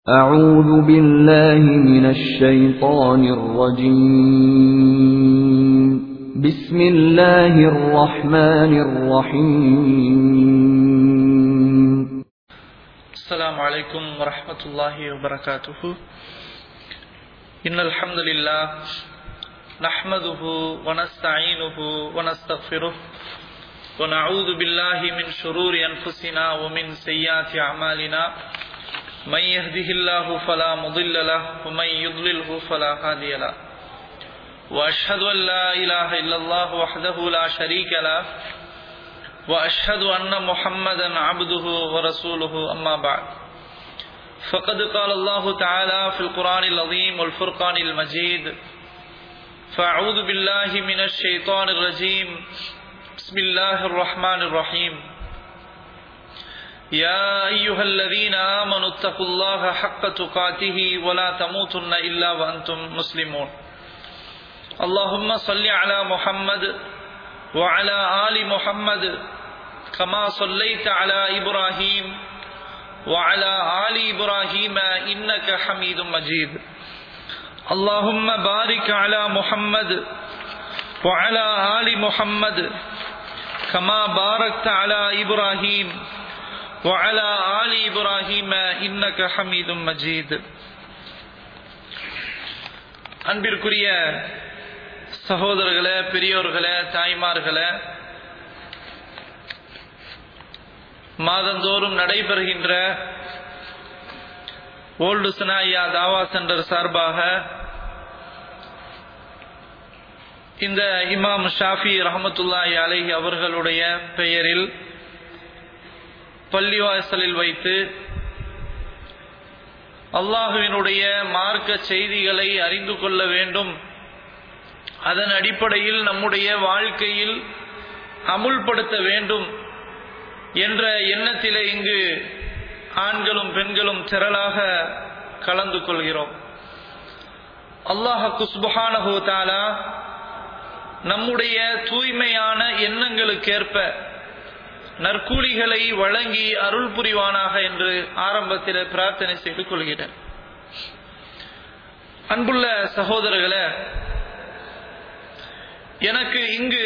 أعوذ بالله من الشيطان الرجيم بسم الله الرحمن الرحيم السلام عليكم ورحمة الله وبركاته إن الحمد لله نحمده ونستعينه ونستغفره ونعوذ بالله من شرور أنفسنا ومن سيئات أعمالنا من يهده الله فلا مضل له ومن يضلله فلا هادي له وأشهد أن لا إله إلا الله وحده لا شريك له وأشهد أن محمدا عبده ورسوله أما بعد فقد قال الله تعالى في القرآن العظيم والفرقان المجيد فأعوذ بالله من الشيطان الرجيم بسم الله الرحمن الرحيم يا أيها الذين آمنوا اتقوا الله حق تقاته ولا تموتن إلا وأنتم مسلمون اللهم صل على محمد وعلى آل محمد كما صليت على إبراهيم وعلى آل إبراهيم إنك حميد مجيد اللهم بارك على محمد وعلى آل محمد كما باركت على إبراهيم وعلى آل إبراهيم إنك حميد مجيد அன்பிற்குரிய சகோதரர்களே பெரியோர்களே தாய்மார்களே மாதந்தோறும் நடைபெறுகின்ற ஓல்டு சனாயா தாவா சென்டர் சார்பாக இந்த இமாம் ஷாஃபி ரஹமத்துல்லாஹி அலைஹி அவர்களுடைய பெயரில் பள்ளிவாசலில் வைத்து அல்லாஹுவினுடைய மார்க்க செய்திகளை அறிந்து கொள்ள வேண்டும் அதன் அடிப்படையில் நம்முடைய வாழ்க்கையில் அமுல்படுத்த வேண்டும் என்ற எண்ணத்திலே இங்கு ஆண்களும் பெண்களும் திரளாக கலந்து கொள்கிறோம் அல்லாஹ் குஸ்பஹானஹு தாலா நம்முடைய தூய்மையான எண்ணங்களுக்கேற்ப நற்கூலிகளை வழங்கி அருள் புரிவானாக என்று ஆரம்பத்தில் பிரார்த்தனை செய்து கொள்கிறேன் அன்புள்ள சகோதரர்களே எனக்கு இங்கு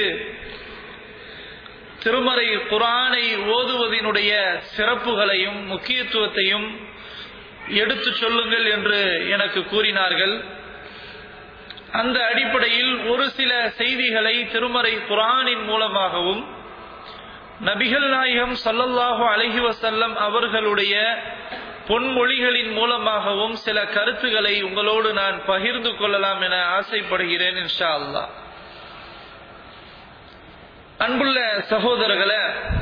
திருமறை குரானை ஓதுவதனுடைய சிறப்புகளையும் முக்கியத்துவத்தையும் எடுத்து சொல்லுங்கள் என்று எனக்கு கூறினார்கள் அந்த அடிப்படையில் ஒரு சில செய்திகளை திருமறை குரானின் மூலமாகவும் நபிகள் நாயகம் சல்லல்லாஹு அலஹி வசல்லம் அவர்களுடைய பொன்மொழிகளின் மூலமாகவும் சில கருத்துக்களை உங்களோடு நான் பகிர்ந்து கொள்ளலாம் என ஆசைப்படுகிறேன் இன்ஷா அல்லா அன்புள்ள சகோதரர்களை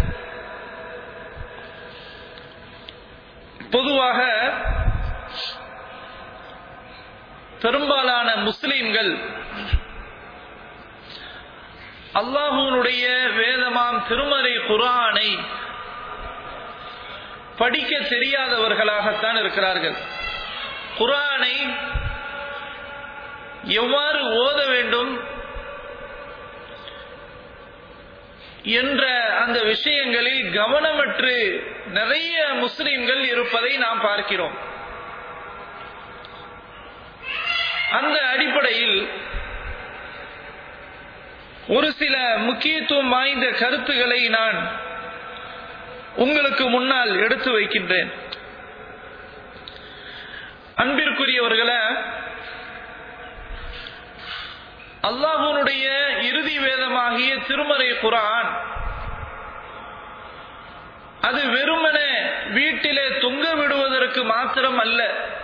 பொதுவாக பெரும்பாலான முஸ்லிம்கள் அல்லாஹூனுடைய வேதமாம் திருமறை குரானை படிக்க தெரியாதவர்களாகத்தான் இருக்கிறார்கள் குரானை எவ்வாறு ஓத வேண்டும் என்ற அந்த விஷயங்களில் கவனமற்று நிறைய முஸ்லிம்கள் இருப்பதை நாம் பார்க்கிறோம் அந்த அடிப்படையில் ஒரு சில முக்கியத்துவம் வாய்ந்த கருத்துக்களை நான் உங்களுக்கு முன்னால் எடுத்து வைக்கின்றேன் அன்பிற்குரியவர்களை அல்லாஹனுடைய இறுதி வேதமாகிய திருமறை குரான் அது வெறுமன வீட்டிலே தொங்க விடுவதற்கு மாத்திரம் அல்ல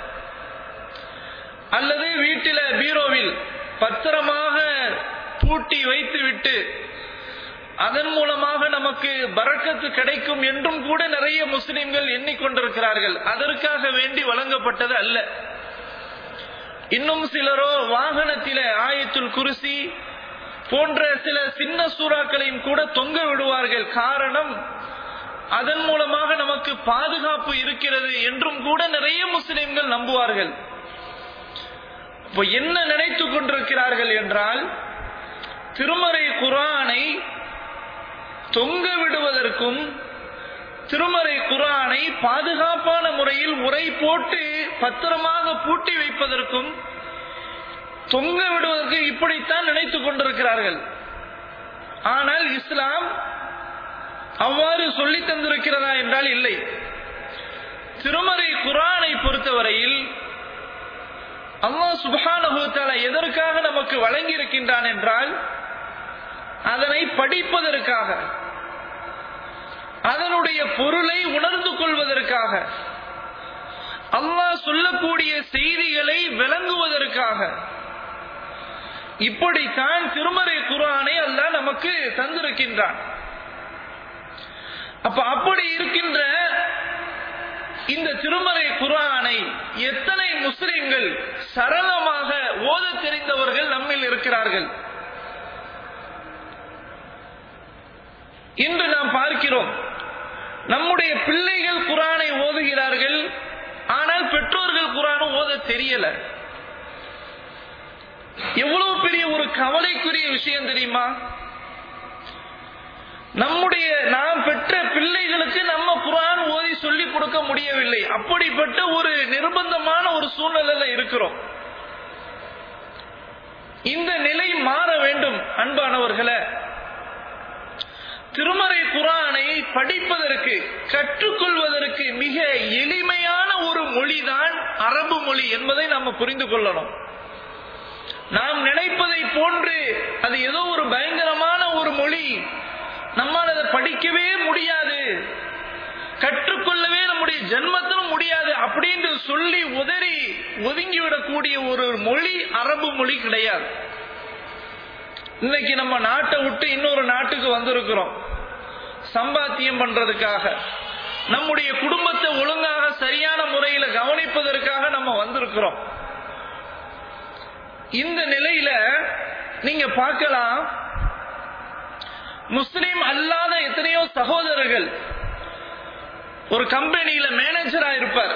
அல்லது வீட்டில பீரோவில் பத்திரமாக பூட்டி வைத்துவிட்டு அதன் மூலமாக நமக்கு பறக்கத்து கிடைக்கும் என்றும் கூட நிறைய முஸ்லிம்கள் எண்ணிக்கொண்டிருக்கிறார்கள் அதற்காக வேண்டி வழங்கப்பட்டது அல்ல இன்னும் சிலரோ வாகனத்தில ஆயத்துல் குருசி போன்ற சில சின்ன சூறாக்களையும் கூட தொங்க விடுவார்கள் காரணம் அதன் மூலமாக நமக்கு பாதுகாப்பு இருக்கிறது என்றும் கூட நிறைய முஸ்லிம்கள் நம்புவார்கள் இப்போ என்ன நினைத்து கொண்டிருக்கிறார்கள் என்றால் திருமறை குரானை தொங்க விடுவதற்கும் திருமறை குரானை பாதுகாப்பான முறையில் உரை போட்டு பத்திரமாக பூட்டி வைப்பதற்கும் தொங்க விடுவதற்கு இப்படித்தான் நினைத்துக் கொண்டிருக்கிறார்கள் ஆனால் இஸ்லாம் அவ்வாறு சொல்லி தந்திருக்கிறதா என்றால் இல்லை திருமறை குரானை பொறுத்தவரையில் அல்லாஹ் சுபானுபவத்தால எதற்காக நமக்கு வழங்கி இருக்கின்றான் என்றால் அதனை படிப்பதற்காக அதனுடைய பொருளை உணர்ந்து கொள்வதற்காக அல்லாஹ் சொல்லக்கூடிய செய்திகளை விளங்குவதற்காக இப்படித்தான் திருமறை குரானை அல்லாஹ் நமக்கு தந்திருக்கின்றான் அப்ப அப்படி இருக்கின்ற இந்த திருமறை குரானை எத்தனை முஸ்லிம்கள் சரளமாக ஓத தெரிந்தவர்கள் நம்மில் இருக்கிறார்கள் இன்று நாம் பார்க்கிறோம் நம்முடைய பிள்ளைகள் குரானை ஓதுகிறார்கள் ஆனால் பெற்றோர்கள் குரானும் ஓத தெரியல எவ்வளவு பெரிய ஒரு கவலைக்குரிய விஷயம் தெரியுமா நம்முடைய நாம் பெற்ற பிள்ளைகளுக்கு நம்ம குரான் ஓதி சொல்லி கொடுக்க முடியவில்லை அப்படிப்பட்ட ஒரு நிர்பந்தமான ஒரு சூழ்நிலையில இருக்கிறோம் இந்த நிலை மாற வேண்டும் அன்பானவர்களே திருமறை குரானை படிப்பதற்கு கற்றுக்கொள்வதற்கு மிக எளிமையான ஒரு மொழிதான் அரபு மொழி என்பதை நாம் புரிந்து கொள்ளணும் நாம் நினைப்பதை போன்று அது ஏதோ ஒரு பயங்கரமான ஒரு மொழி நம்மால் அதை படிக்கவே முடியாது கற்றுக்கொள்ளவே நம்முடைய ஜென்மத்திலும் முடியாது அப்படின்னு சொல்லி உதறி ஒதுங்கிவிடக்கூடிய ஒரு மொழி அரபு மொழி கிடையாது இன்னைக்கு நம்ம நாட்டை விட்டு இன்னொரு நாட்டுக்கு வந்திருக்கிறோம் சம்பாத்தியம் பண்றதுக்காக நம்முடைய குடும்பத்தை ஒழுங்காக சரியான முறையில கவனிப்பதற்காக நம்ம வந்திருக்கிறோம் இந்த நிலையில நீங்க பார்க்கலாம் முஸ்லிம் அல்லாத எத்தனையோ சகோதரர்கள் ஒரு கம்பெனியில மேனேஜரா இருப்பார்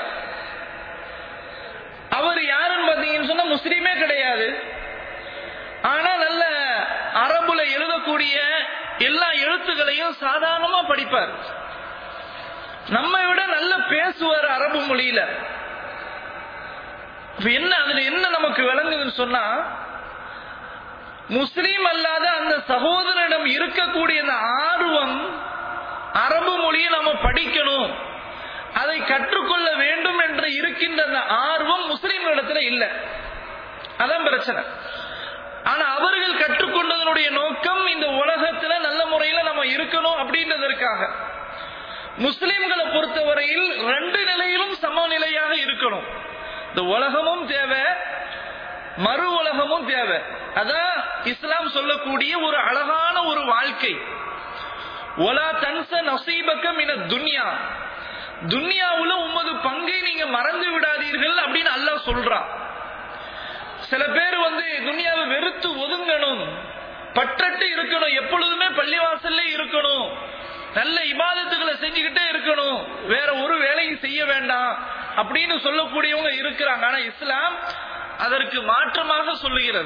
அவர் யாருன்னு பாத்தீங்கன்னு சொன்னா முஸ்லீமே கிடையாது ஆனா நல்ல அரபுல எழுதக்கூடிய எல்லா எழுத்துக்களையும் சாதாரணமா படிப்பார் நம்ம விட நல்ல பேசுவார் அரபு மொழியில என்ன அதுல என்ன நமக்கு விளங்குதுன்னு சொன்னா முஸ்லீம் அல்லாத அந்த சகோதரனிடம் இருக்கக்கூடிய அந்த ஆர்வம் அரபு மொழியை நம்ம படிக்கணும் அதை கற்றுக்கொள்ள வேண்டும் என்று இருக்கின்ற அந்த ஆர்வம் முஸ்லீம்களிடத்துல இல்லை அதான் பிரச்சனை ஆனா அவர்கள் கற்றுக்கொண்டதனுடைய நோக்கம் இந்த உலகத்துல நல்ல முறையில நம்ம இருக்கணும் அப்படின்றதற்காக முஸ்லிம்களை பொறுத்தவரையில் ரெண்டு நிலையிலும் சமநிலையாக இருக்கணும் இந்த உலகமும் தேவை மறு உலகமும் தேவை அதான் இஸ்லாம் சொல்லக்கூடிய ஒரு அழகான ஒரு வாழ்க்கை ஒலா தன்ச நசீபக்க மின துன்யா துன்யாவுல உமது பங்கை நீங்க மறந்து விடாதீர்கள் அப்படின்னு அல்லாஹ் சொல்றான் சில பேர் வந்து துன்யாவை வெறுத்து ஒதுங்கணும் பற்றட்டு இருக்கணும் எப்பொழுதுமே பள்ளிவாசல்ல இருக்கணும் நல்ல இபாதத்துகளை செஞ்சுக்கிட்டே இருக்கணும் வேற ஒரு வேலையும் செய்ய வேண்டாம் அப்படின்னு சொல்லக்கூடியவங்க இருக்கிறாங்க ஆனா இஸ்லாம் அதற்கு மாற்றமாக சொல்லுகிறது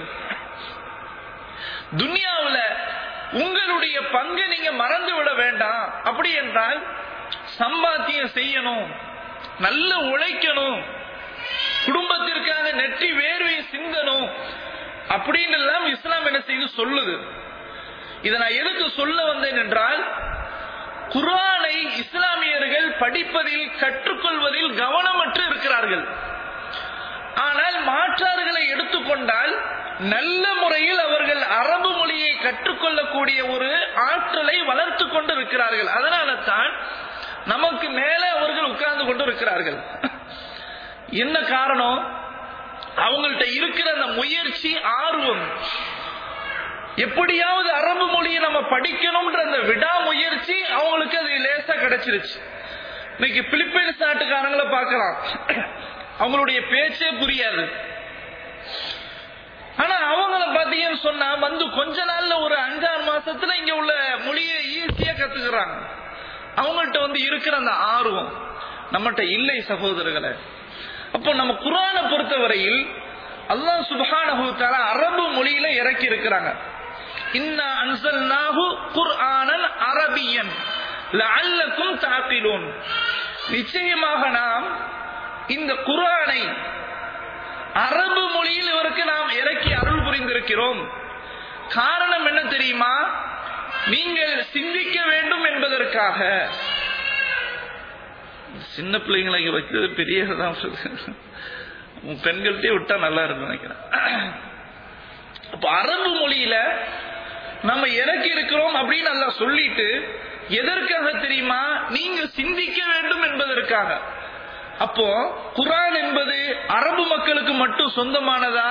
துன்யாவுல உங்களுடைய பங்கு நீங்க மறந்து விட வேண்டாம் அப்படி என்றால் சம்பாத்தியம் செய்யணும் நல்ல உழைக்கணும் குடும்பத்திற்காக நெற்றி வேர்வையை சிந்தணும் அப்படின்னு எல்லாம் இஸ்லாம் என்ன செய்து சொல்லுது இதை நான் எதுக்கு சொல்ல வந்தேன் என்றால் குரானை இஸ்லாமியர்கள் படிப்பதில் கற்றுக்கொள்வதில் கவனமற்று இருக்கிறார்கள் ஆனால் மாற்றார்களை எடுத்துக்கொண்டால் நல்ல முறையில் அவர்கள் அரபு மொழியை கற்றுக்கொள்ளக்கூடிய ஒரு ஆற்றலை வளர்த்து கொண்டு இருக்கிறார்கள் அதனால தான் நமக்கு மேலே அவர்கள் உட்கார்ந்து கொண்டு இருக்கிறார்கள் என்ன காரணம் அவங்கள்ட்ட இருக்கிற அந்த முயற்சி ஆர்வம் எப்படியாவது அரபு மொழியை நம்ம படிக்கணும்ன்ற அந்த விடாமுயற்சி அவங்களுக்கு அது லேசா கிடைச்சிருச்சு இன்னைக்கு பிலிப்பைன்ஸ் நாட்டுக்காரங்களை பார்க்கலாம் அவங்களுடைய பேச்சே புரியாது ஆனா அவங்கள பாத்தீங்கன்னு சொன்னா வந்து கொஞ்ச நாள்ல ஒரு அஞ்சாறு மாசத்துல இங்க உள்ள மொழியை ஈஸியா கத்துக்கிறாங்க அவங்கள்ட்ட வந்து இருக்கிற அந்த ஆர்வம் நம்மகிட்ட இல்லை சகோதரர்களை அப்போ நம்ம குரானை பொறுத்தவரையில் அல்லாஹ் சுபஹானஹு தஆலா அரபு மொழியில இறக்கி இருக்கிறாங்க இன்னா அன்சல்நாஹு குர்ஆனன் அரபியன் லஅல்லக்கும் தாக்கிலூன் நிச்சயமாக நாம் இந்த குர்ஆனை அரபு மொழியில் இவருக்கு நாம் இறக்கி அருள் புரிந்திருக்கிறோம் காரணம் என்ன தெரியுமா நீங்கள் சிந்திக்க வேண்டும் என்பதற்காக சின்ன பிள்ளைங்களை இங்க வைக்கிறது பெரிய தான் உன் பெண்கள்கிட்டயே விட்டா நல்லா இருக்கும் நினைக்கிறேன் அப்ப அரபு மொழியில நம்ம இறக்கி இருக்கிறோம் அப்படின்னு நல்லா சொல்லிட்டு எதற்காக தெரியுமா நீங்க சிந்திக்க வேண்டும் என்பதற்காக அப்போ குரான் என்பது அரபு மக்களுக்கு மட்டும் சொந்தமானதா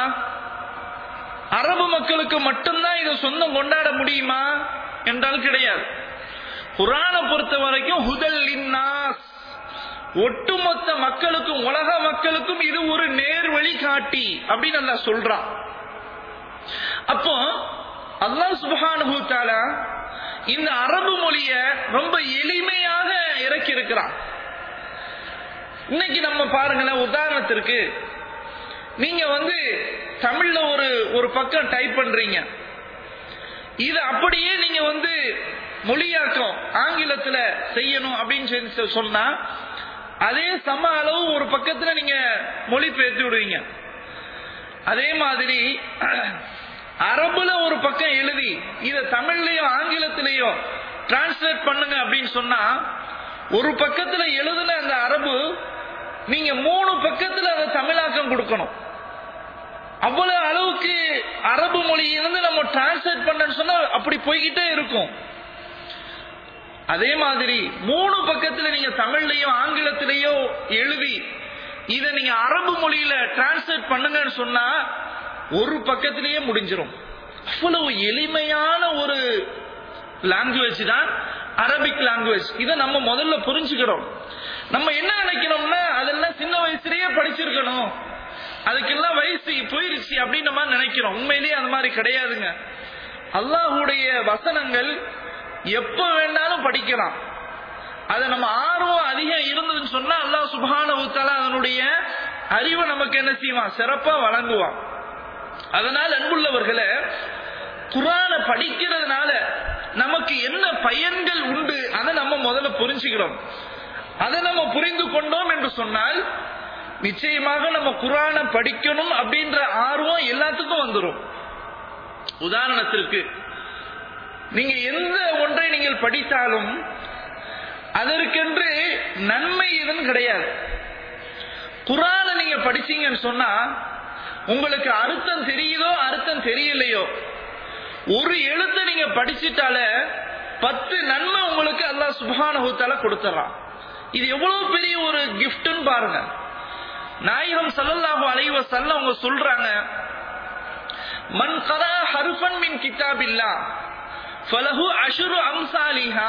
அரபு மக்களுக்கு மட்டும்தான் இதை சொந்தம் கொண்டாட முடியுமா என்றால் கிடையாது குரானை பொறுத்த வரைக்கும் ஹுதல் இன்னாஸ் ஒட்டுமொத்த மக்களுக்கும் உலக மக்களுக்கும் இது ஒரு நேர் வழி காட்டி அப்படின்னு நல்லா சொல்றான் அப்போ அல்லாஹ் சுபஹானஹு தஆலா இந்த அரபு மொழிய ரொம்ப எளிமையாக இறக்கி இருக்கிறான் இன்னைக்கு நம்ம பாருங்களேன் உதாரணத்திற்கு நீங்க வந்து தமிழ்ல ஒரு ஒரு பக்கம் டைப் பண்றீங்க இது அப்படியே நீங்க வந்து மொழியாக்கம் ஆங்கிலத்துல செய்யணும் அப்படின்னு சொல்லி சொன்னா அதே சம அளவு ஒரு பக்கத்துல நீங்க மொழிபெயர்த்து விடுவீங்க அதே மாதிரி அரபுல ஒரு பக்கம் எழுதி இத தமிழ்லயும் ஆங்கிலத்திலையும் டிரான்ஸ்லேட் பண்ணுங்க அப்படின்னு சொன்னா ஒரு பக்கத்துல எழுதுன அந்த அரபு நீங்க மூணு பக்கத்துல அதை தமிழாக்கம் கொடுக்கணும் அவ்வளவு அளவுக்கு அரபு மொழியிலிருந்து நம்ம டிரான்ஸ்லேட் பண்ணன்னு சொன்னா அப்படி போய்கிட்டே இருக்கும் அதே மாதிரி மூணு பக்கத்துல நீங்க தமிழ்லயோ ஆங்கிலத்திலேயோ எழுதி இத நீங்க அரபு மொழியில டிரான்ஸ்லேட் பண்ணுங்கன்னு சொன்னா ஒரு பக்கத்திலேயே முடிஞ்சிடும் அவ்வளவு எளிமையான ஒரு லாங்குவேஜ் தான் அரபிக் லாங்குவேஜ் இதை நம்ம முதல்ல புரிஞ்சுக்கிறோம் நம்ம என்ன நினைக்கிறோம்னா அதெல்லாம் சின்ன வயசுலயே படிச்சிருக்கணும் அதுக்கெல்லாம் வயசு போயிருச்சு அப்படின்னு நம்ம நினைக்கிறோம் உண்மையிலேயே அந்த மாதிரி கிடையாதுங்க அல்லாஹுடைய வசனங்கள் எப்ப வேணாலும் படிக்கலாம் அது நம்ம ஆர்வம் அதிகம் இருந்ததுன்னு சொன்னா அல்லாஹ் சுபான அதனுடைய அறிவை நமக்கு என்ன செய்வான் சிறப்பா வழங்குவான் அதனால் அன்புள்ளவர்களை குரான படிக்கிறதுனால நமக்கு என்ன பயன்கள் உண்டு அதை நம்ம முதல்ல புரிஞ்சுக்கிறோம் அதை நம்ம புரிந்து கொண்டோம் என்று சொன்னால் நிச்சயமாக நம்ம குரான படிக்கணும் அப்படின்ற ஆர்வம் எல்லாத்துக்கும் வந்துடும் உதாரணத்திற்கு நீங்க எந்த ஒன்றை நீங்கள் படித்தாலும் அதற்கென்று நன்மை எதுவும் கிடையாது குரான நீங்க படிச்சீங்கன்னு சொன்னா உங்களுக்கு அர்த்தம் தெரியுதோ அர்த்தம் தெரியலையோ ஒரு எழுத்தை நீங்க படிச்சுட்டால பத்து நன்மை உங்களுக்கு அல்லாஹ் சுபானஹூத்தால கொடுத்துறான் இது எவ்வளவு பெரிய ஒரு கிஃப்ட்னு பாருங்க நாயகம் சல்லல்லாஹு அலைஹி வஸல்லம் அவங்க சொல்றாங்க மன் கரா ஹர்ஃபன் மின் கிதாபில்லா ஃபலஹு அஷ்ரு அம்சாலிஹா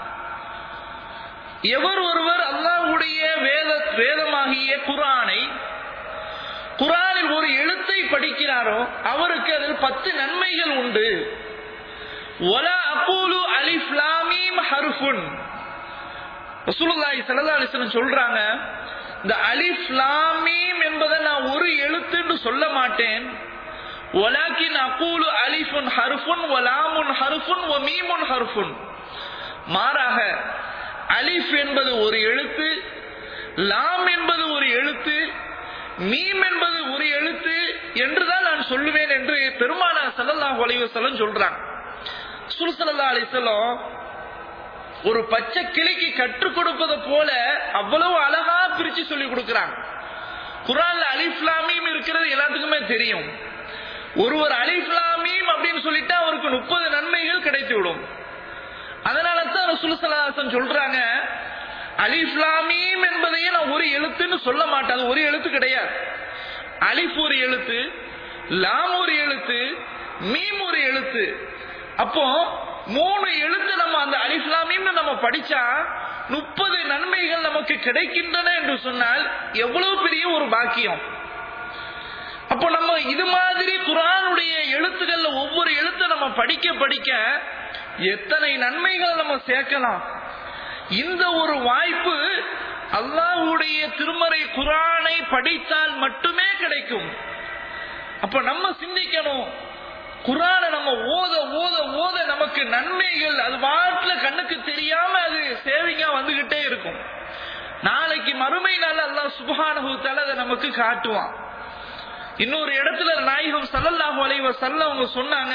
எவர் ஒருவர் அல்லாஹ்வுடைய வேத வேதமாகிய குரானை குரானில் ஒரு எழுத்தை படிக்கிறாரோ அவருக்கு அதில் பத்து நன்மைகள் உண்டு ஒல அகூலு அலிஃப் லாமீம் ஹர்ஃபுன் ரசூலுல்லாஹி ஸல்லல்லாஹு அலைஹி வஸல்லம் சொல்றாங்க இந்த அலிஃப் லாமீம் என்பதை நான் ஒரு எழுத்துன்னு சொல்ல மாட்டேன் ஒலாக்கின் அகூலு அலிஃபுன் ஹர்ஃபுன் ஒலாமுன் ஹர்ஃபுன் ஒ மீமுன் ஹர்ஃபுன் மாறாக அலிஃப் என்பது ஒரு எழுத்து லாம் என்பது ஒரு எழுத்து மீம் என்பது ஒரு எழுத்து என்றுதான் நான் சொல்லுவேன் என்று பெருமானா சல்லல்லாஹு அலைஹி வஸல்லம் சொல்றாங்க சுல்சல்லா அலிசல்லம் ஒரு பச்சை கிளிக்கு கற்றுக் கொடுப்பது போல அவ்வளவு அழகா பிரிச்சு சொல்லி கொடுக்கிறாங்க குரான்ல அலிஃப்லாமீம் இருக்கிறது எல்லாத்துக்குமே தெரியும் ஒருவர் அலிஃப்லாமீம் அப்படின்னு சொல்லிட்டு அவருக்கு முப்பது நன்மைகள் கிடைத்து விடும் அதனால தான் ரசூலுசல்லாசன் சொல்றாங்க அலிஃப்லாமீம் என்பதையே நான் ஒரு எழுத்துன்னு சொல்ல மாட்டேன் அது ஒரு எழுத்து கிடையாது அலிஃப் ஒரு எழுத்து லாம் ஒரு எழுத்து மீம் ஒரு எழுத்து அப்போ மூணு எழுத்து நம்ம அந்த அலிஃப்லாமீம்னு நம்ம படிச்சா முப்பது நன்மைகள் நமக்கு கிடைக்கின்றன என்று சொன்னால் எவ்வளவு பெரிய ஒரு பாக்கியம் அப்போ நம்ம இது மாதிரி குரானுடைய எழுத்துக்கள்ல ஒவ்வொரு எழுத்தை நம்ம படிக்க படிக்க எத்தனை நன்மைகள் நம்ம சேர்க்கலாம் இந்த ஒரு வாய்ப்பு அல்லாஹ்வுடைய திருமறை குரானை படித்தால் மட்டுமே கிடைக்கும் அப்ப நம்ம சிந்திக்கணும் குரானை நம்ம ஓத ஓத ஓத நமக்கு நன்மைகள் அது பாட்டுல கண்ணுக்கு தெரியாம அது சேவிங்கா வந்துகிட்டே இருக்கும் நாளைக்கு மறுமை நாள் அல்லாஹ் சுபஹானஹு தஆலா அதை நமக்கு காட்டுவான் இன்னொரு இடத்துல நாயகம் ஸல்லல்லாஹு அலைஹி வஸல்லம் அவங்க சொன்னாங்க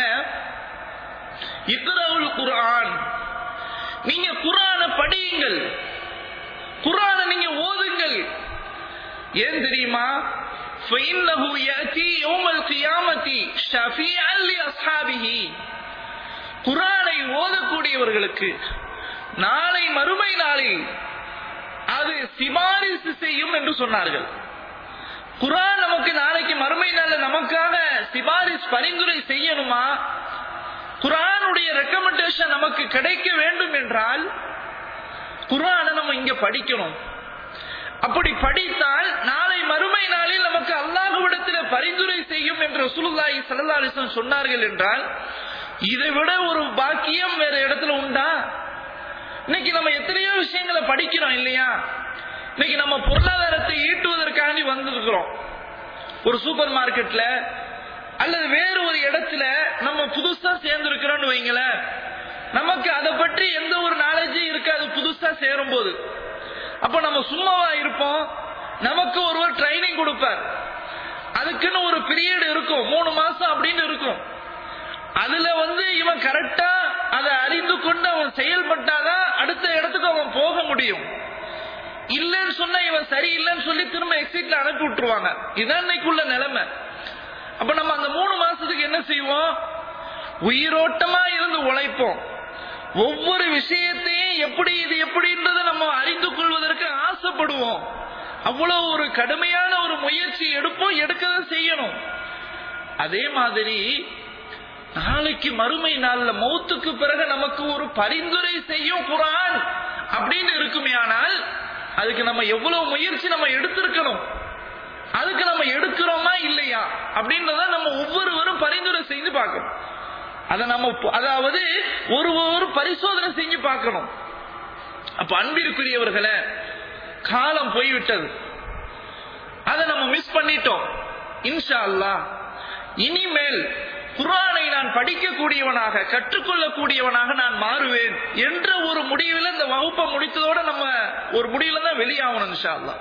இக்ரவுல் குர்ஆன் நீங்க குர்ஆனை படியுங்கள் குர்ஆனை நீங்க ஓதுங்கள் ஏன் தெரியுமா فإنه يأتي يوم القيامة شفيعا لأصحابه குர்ஆனை ஓதக்கூடியவர்களுக்கு நாளை மறுமை நாளில் அது சிபாரிசு செய்யும் என்று சொன்னார்கள் குரான் நமக்கு நாளைக்கு மறுமை நாள்ல நமக்காக சிபாரிஸ் பரிந்துரை செய்யணுமா குரானுடைய ரெக்கமெண்டேஷன் நமக்கு கிடைக்க வேண்டும் என்றால் குரானை நம்ம இங்க படிக்கணும் அப்படி படித்தால் நாளை மறுமை நாளில் நமக்கு அல்லாஹுவிடத்தில் பரிந்துரை செய்யும் என்று சுலுல்லாஹி ஸல்லல்லாஹு அலைஹி வஸல்லம் சொன்னார்கள் என்றால் இதை விட ஒரு பாக்கியம் வேற இடத்துல உண்டா இன்னைக்கு நம்ம எத்தனையோ விஷயங்களை படிக்கிறோம் இல்லையா இன்னைக்கு நம்ம பொருளாதாரத்தை ஈட்டுவதற்காண்டி வந்திருக்கிறோம் ஒரு சூப்பர் மார்க்கெட்ல அல்லது வேறு ஒரு இடத்துல நம்ம புதுசா சேர்ந்திருக்கிறோம்னு வைங்களேன் நமக்கு அதை பற்றி எந்த ஒரு நாலேஜும் இருக்காது புதுசா சேரும் போது அப்ப நம்ம சும்மாவா இருப்போம் நமக்கு ஒருவர் ட்ரைனிங் கொடுப்பார் அதுக்குன்னு ஒரு பீரியட் இருக்கும் மூணு மாசம் அப்படின்னு இருக்கும் அதுல வந்து இவன் கரெக்டா அதை அறிந்து கொண்டு அவன் செயல்பட்டாதான் அடுத்த இடத்துக்கு அவன் போக முடியும் இல்லைன்னு சொன்னா இவன் சரியில்லைன்னு சொல்லி திரும்ப எக்ஸிட்ல அனுப்பி விட்டுருவாங்க இதான் இன்னைக்குள்ள நிலைமை அப்ப நம்ம அந்த மூணு மாசத்துக்கு என்ன செய்வோம் உயிரோட்டமா இருந்து உழைப்போம் ஒவ்வொரு விஷயத்தையும் எப்படி இது எப்படின்றத நம்ம அறிந்து கொள்வதற்கு ஆசைப்படுவோம் அவ்வளவு ஒரு கடுமையான ஒரு முயற்சி எடுப்போம் எடுக்கதான் செய்யணும் அதே மாதிரி நாளைக்கு மறுமை நாள்ல மௌத்துக்கு பிறகு நமக்கு ஒரு பரிந்துரை செய்யும் குரான் அப்படின்னு இருக்குமே ஆனால் அதுக்கு நம்ம எவ்வளவு முயற்சி நம்ம எடுத்திருக்கணும் அதுக்கு நம்ம எடுக்கிறோமா இல்லையா அப்படின்றத நம்ம ஒவ்வொருவரும் பரிந்துரை செய்து பார்க்கணும் அதை நம்ம அதாவது ஒரு ஒரு பரிசோதனை செஞ்சு பார்க்கணும் அப்ப அன்பிற்குரியவர்களே காலம் போய்விட்டது அதை நம்ம மிஸ் பண்ணிட்டோம் இன்ஷா அல்லா இனிமேல் குரானை நான் படிக்கக்கூடியவனாக கற்றுக்கொள்ளக்கூடியவனாக நான் மாறுவேன் என்ற ஒரு முடிவில் இந்த வகுப்பை முடித்ததோட நம்ம ஒரு முடிவுல தான் வெளியாகணும் இன்ஷா அல்லா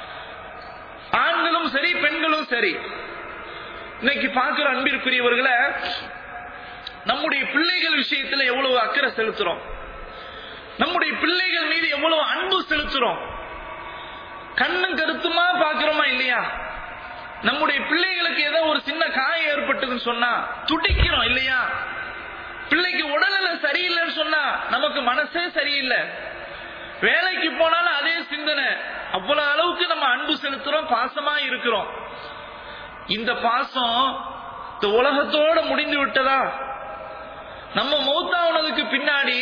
ஆண்களும் சரி பெண்களும் சரி இன்னைக்கு பார்க்கிற அன்பிற்குரியவர்களை நம்முடைய பிள்ளைகள் விஷயத்துல எவ்வளவு அக்கறை செலுத்துறோம் நம்முடைய பிள்ளைகள் மீது எவ்வளவு அன்பு செலுத்துறோம் கண்ணும் கருத்துமா பாக்குறோமா இல்லையா நம்முடைய பிள்ளைகளுக்கு ஏதோ ஒரு சின்ன காயம் ஏற்பட்டதுன்னு சொன்னா துடிக்கிறோம் இல்லையா பிள்ளைக்கு உடல்நிலை சரியில்லைன்னு சொன்னா நமக்கு மனசே சரியில்லை வேலைக்கு போனாலும் அதே சிந்தனை அவ்வளவு அளவுக்கு நம்ம அன்பு செலுத்துறோம் பாசமா இருக்கிறோம் இந்த பாசம் இந்த உலகத்தோட முடிந்து விட்டதா நம்ம மௌத்தாவுனதுக்கு பின்னாடி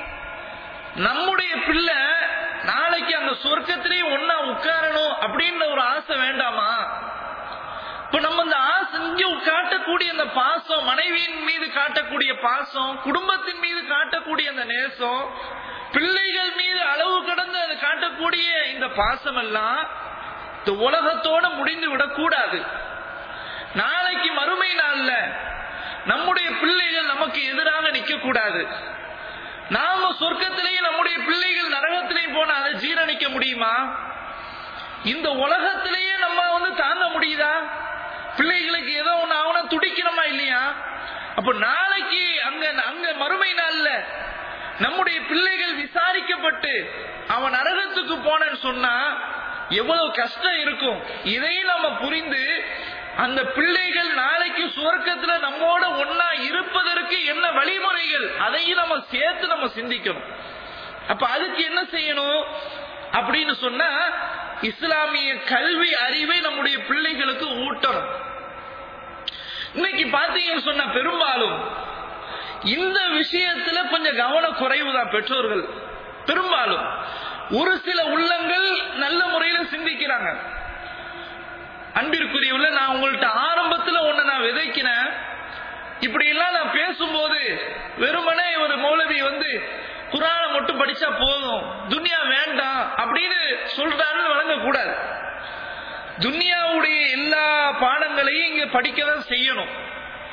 நம்முடைய பிள்ளை நாளைக்கு அந்த சொர்க்கத்திலேயே ஒன்னா உட்காரணும் அப்படின்ற ஒரு ஆசை வேண்டாமா இப்ப நம்ம இந்த ஆசை இங்க காட்டக்கூடிய அந்த பாசம் மனைவியின் மீது காட்டக்கூடிய பாசம் குடும்பத்தின் மீது காட்டக்கூடிய அந்த நேசம் பிள்ளைகள் மீது அளவு கடந்து அது காட்டக்கூடிய இந்த பாசம் எல்லாம் இந்த உலகத்தோட முடிந்து விடக்கூடாது நாளைக்கு மறுமை நாள்ல நம்முடைய பிள்ளைகள் நமக்கு எதிராக நிக்க கூடாது நாம சொர்க்கத்திலேயே நம்முடைய பிள்ளைகள் நரகத்திலேயே போன அதை ஜீரணிக்க முடியுமா இந்த உலகத்திலேயே நம்ம வந்து தாங்க முடியுதா பிள்ளைகளுக்கு ஏதோ ஒண்ணு ஆகுனா துடிக்கணுமா இல்லையா அப்ப நாளைக்கு அங்க அங்க மறுமை நாள்ல நம்முடைய பிள்ளைகள் விசாரிக்கப்பட்டு அவன் நரகத்துக்கு போனேன்னு சொன்னா எவ்வளவு கஷ்டம் இருக்கும் இதையும் நம்ம புரிந்து அந்த பிள்ளைகள் நாளைக்கு சுவர்க்கத்துல நம்மோட ஒன்னா இருப்பதற்கு என்ன வழிமுறைகள் அதையும் நம்ம சேர்த்து நம்ம சிந்திக்கணும் அப்ப அதுக்கு என்ன செய்யணும் அப்படின்னு சொன்னா இஸ்லாமிய கல்வி அறிவை நம்முடைய பிள்ளைகளுக்கு ஊட்டணும் இன்னைக்கு பாத்தீங்கன்னு சொன்ன பெரும்பாலும் இந்த விஷயத்துல கொஞ்சம் கவன குறைவு தான் பெற்றோர்கள் பெரும்பாலும் ஒரு சில உள்ளங்கள் நல்ல முறையில சிந்திக்கிறாங்க அன்பிற்குரியவுல நான் உங்கள்ட்ட ஆரம்பத்துல ஒண்ணு நான் விதைக்கிறேன் இப்படி எல்லாம் நான் பேசும்போது வெறுமனே ஒரு மௌலவி வந்து குரான மட்டும் படிச்சா போதும் துனியா வேண்டாம் அப்படின்னு சொல்றாருன்னு வழங்கக்கூடாது துனியாவுடைய எல்லா பாடங்களையும் இங்க படிக்க தான் செய்யணும்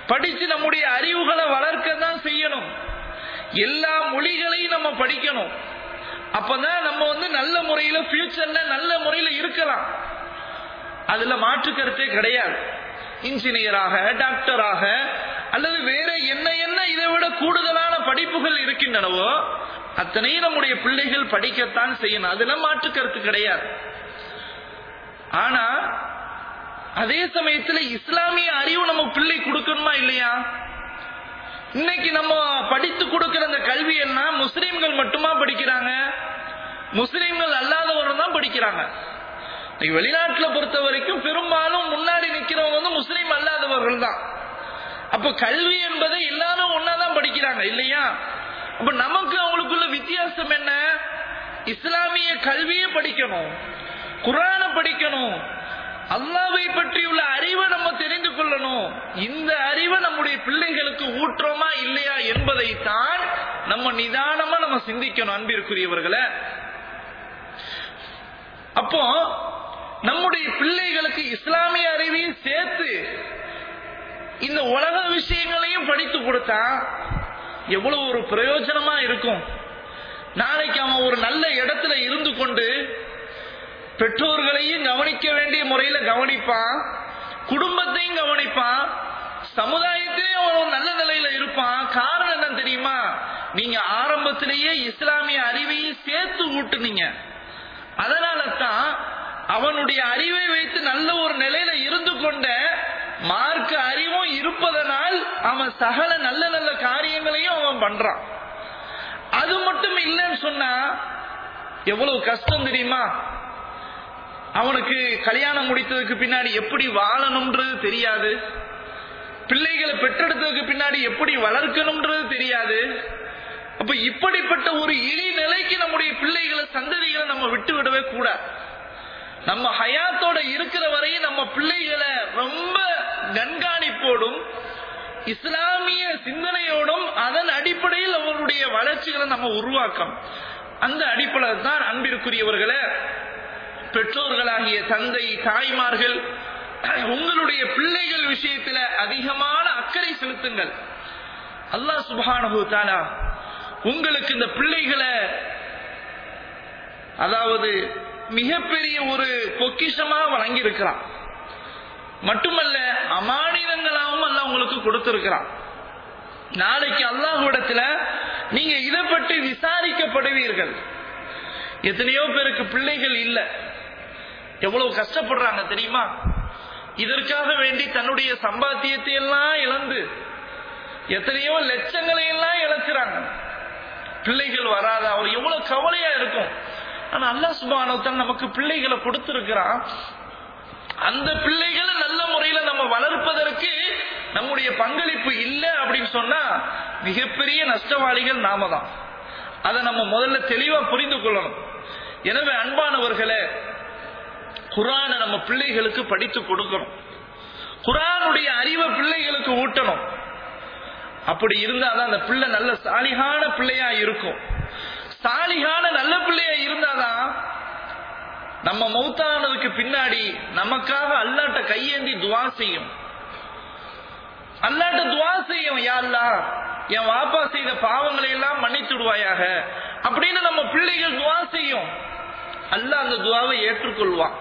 படிச்சு நம்முடைய அறிவுகளை வளர்க்க தான் செய்யணும் எல்லா மொழிகளையும் நம்ம படிக்கணும் அப்பதான் நம்ம வந்து நல்ல முறையில ஃபியூச்சர்ல நல்ல முறையில இருக்கலாம் அதுல மாற்று கருத்தே கிடையாது இன்ஜினியராக டாக்டராக அல்லது வேற என்ன என்ன இதை விட கூடுதலான படிப்புகள் இருக்கின்றனவோ அத்தனையும் நம்முடைய பிள்ளைகள் படிக்கத்தான் செய்யணும் அதுல மாற்று கருத்து கிடையாது ஆனா அதே சமயத்துல இஸ்லாமிய அறிவு நம்ம பிள்ளை கொடுக்கணுமா இல்லையா இன்னைக்கு நம்ம படித்து கொடுக்கிற அந்த கல்வி என்ன முஸ்லீம்கள் மட்டுமா படிக்கிறாங்க முஸ்லீம்கள் அல்லாதவர்கள் தான் படிக்கிறாங்க இன்னைக்கு வெளிநாட்டுல பொறுத்த வரைக்கும் பெரும்பாலும் முன்னாடி நிக்கிறவங்க வந்து முஸ்லீம் அல்லாதவர்கள் தான் அப்ப கல்வி என்பதை எல்லாரும் ஒன்னாதான் படிக்கிறாங்க இல்லையா அப்ப நமக்கு அவங்களுக்குள்ள வித்தியாசம் என்ன இஸ்லாமிய கல்வியை படிக்கணும் குரான படிக்கணும் அல்லாவை பற்றியுள்ள அறிவை நம்ம தெரிந்து கொள்ளணும் இந்த அறிவை நம்முடைய பிள்ளைகளுக்கு ஊற்றோமா இல்லையா என்பதை தான் நம்ம நிதானமா நம்ம சிந்திக்கணும் அன்பிற்குரியவர்களை அப்போ நம்முடைய பிள்ளைகளுக்கு இஸ்லாமிய அறிவையும் சேர்த்து இந்த உலக விஷயங்களையும் படித்து கொடுத்தா எவ்வளவு ஒரு பிரயோஜனமா இருக்கும் நாளைக்கு அவன் ஒரு நல்ல இடத்துல இருந்து கொண்டு பெற்றோர்களையும் கவனிக்க வேண்டிய முறையில கவனிப்பான் குடும்பத்தையும் கவனிப்பான் சமுதாயத்திலேயும் அவன் ஒரு நல்ல நிலையில இருப்பான் காரணம் என்ன தெரியுமா நீங்க ஆரம்பத்திலேயே இஸ்லாமிய அறிவையும் சேர்த்து ஊட்டுனீங்க அதனால தான் அவனுடைய அறிவை வைத்து நல்ல ஒரு நிலையில இருந்து கொண்ட மார்க்க அறிவும் இருப்பதனால் அவன் சகல நல்ல நல்ல காரியங்களையும் அவன் பண்றான் அது மட்டும் இல்லைன்னு சொன்னா எவ்வளவு கஷ்டம் தெரியுமா அவனுக்கு கல்யாணம் முடித்ததுக்கு பின்னாடி எப்படி வாழணும்ன்றது தெரியாது பிள்ளைகளை பெற்றெடுத்ததுக்கு பின்னாடி எப்படி வளர்க்கணும்ன்றது தெரியாது அப்ப இப்படிப்பட்ட ஒரு இழி நிலைக்கு நம்முடைய பிள்ளைகளை சந்ததிகளை நம்ம விட்டு விடவே கூடாது நம்ம ஹயாத்தோட இருக்கிற வரையும் நம்ம பிள்ளைகளை ரொம்ப கண்காணிப்போடும் இஸ்லாமிய சிந்தனையோடும் அதன் அடிப்படையில் அவருடைய வளர்ச்சிகளை நம்ம உருவாக்கணும் அந்த அடிப்படையில் தான் அன்பிற்குரியவர்களை பெற்றோர்களாகிய தந்தை தாய்மார்கள் உங்களுடைய பிள்ளைகள் விஷயத்துல அதிகமான அக்கறை செலுத்துங்கள் அல்லாஹ் சுபானு தாலா உங்களுக்கு இந்த பிள்ளைகளை அதாவது மிகப்பெரிய ஒரு பொக்கிஷமா வழங்கி இருக்கிறான் மட்டுமல்ல அமானிதங்களாகவும் அல்ல உங்களுக்கு கொடுத்திருக்கிறான் நாளைக்கு அல்லாஹ்விடத்துல நீங்க இதை பற்றி விசாரிக்கப்படுவீர்கள் எத்தனையோ பேருக்கு பிள்ளைகள் இல்ல எவ்வளவு கஷ்டப்படுறாங்க தெரியுமா இதற்காக வேண்டி தன்னுடைய சம்பாத்தியத்தை எல்லாம் இழந்து எத்தனையோ லட்சங்களை எல்லாம் இழக்கிறாங்க பிள்ளைகள் வராத அவர் எவ்வளவு கவலையா இருக்கும் ஆனா அல்லா சுபானத்தான் நமக்கு பிள்ளைகளை கொடுத்திருக்கிறான் அந்த பிள்ளைகளை நல்ல முறையில நம்ம வளர்ப்பதற்கு நம்முடைய பங்களிப்பு இல்லை அப்படின்னு சொன்னா மிகப்பெரிய நஷ்டவாளிகள் நாம தான் அதை நம்ம முதல்ல தெளிவா புரிந்து கொள்ளணும் எனவே அன்பானவர்களே குரானை நம்ம பிள்ளைகளுக்கு படித்து கொடுக்கணும் குரானுடைய அறிவை பிள்ளைகளுக்கு ஊட்டணும் அப்படி இருந்தாதான் அந்த பிள்ளை நல்ல சாலிகான பிள்ளையா இருக்கும் சாலிகான நல்ல பிள்ளையா இருந்தாதான் நம்ம மௌத்தானதுக்கு பின்னாடி நமக்காக அல்லாட்ட கையேந்தி துவா செய்யும் அல்லாட்ட துவா செய்யும் யாருலா என் வாப்பா செய்த பாவங்களை எல்லாம் மன்னித்துடுவாயாக அப்படின்னு நம்ம பிள்ளைகள் துவா செய்யும் அல்லாஹ் அந்த துவாவை ஏற்றுக்கொள்வான்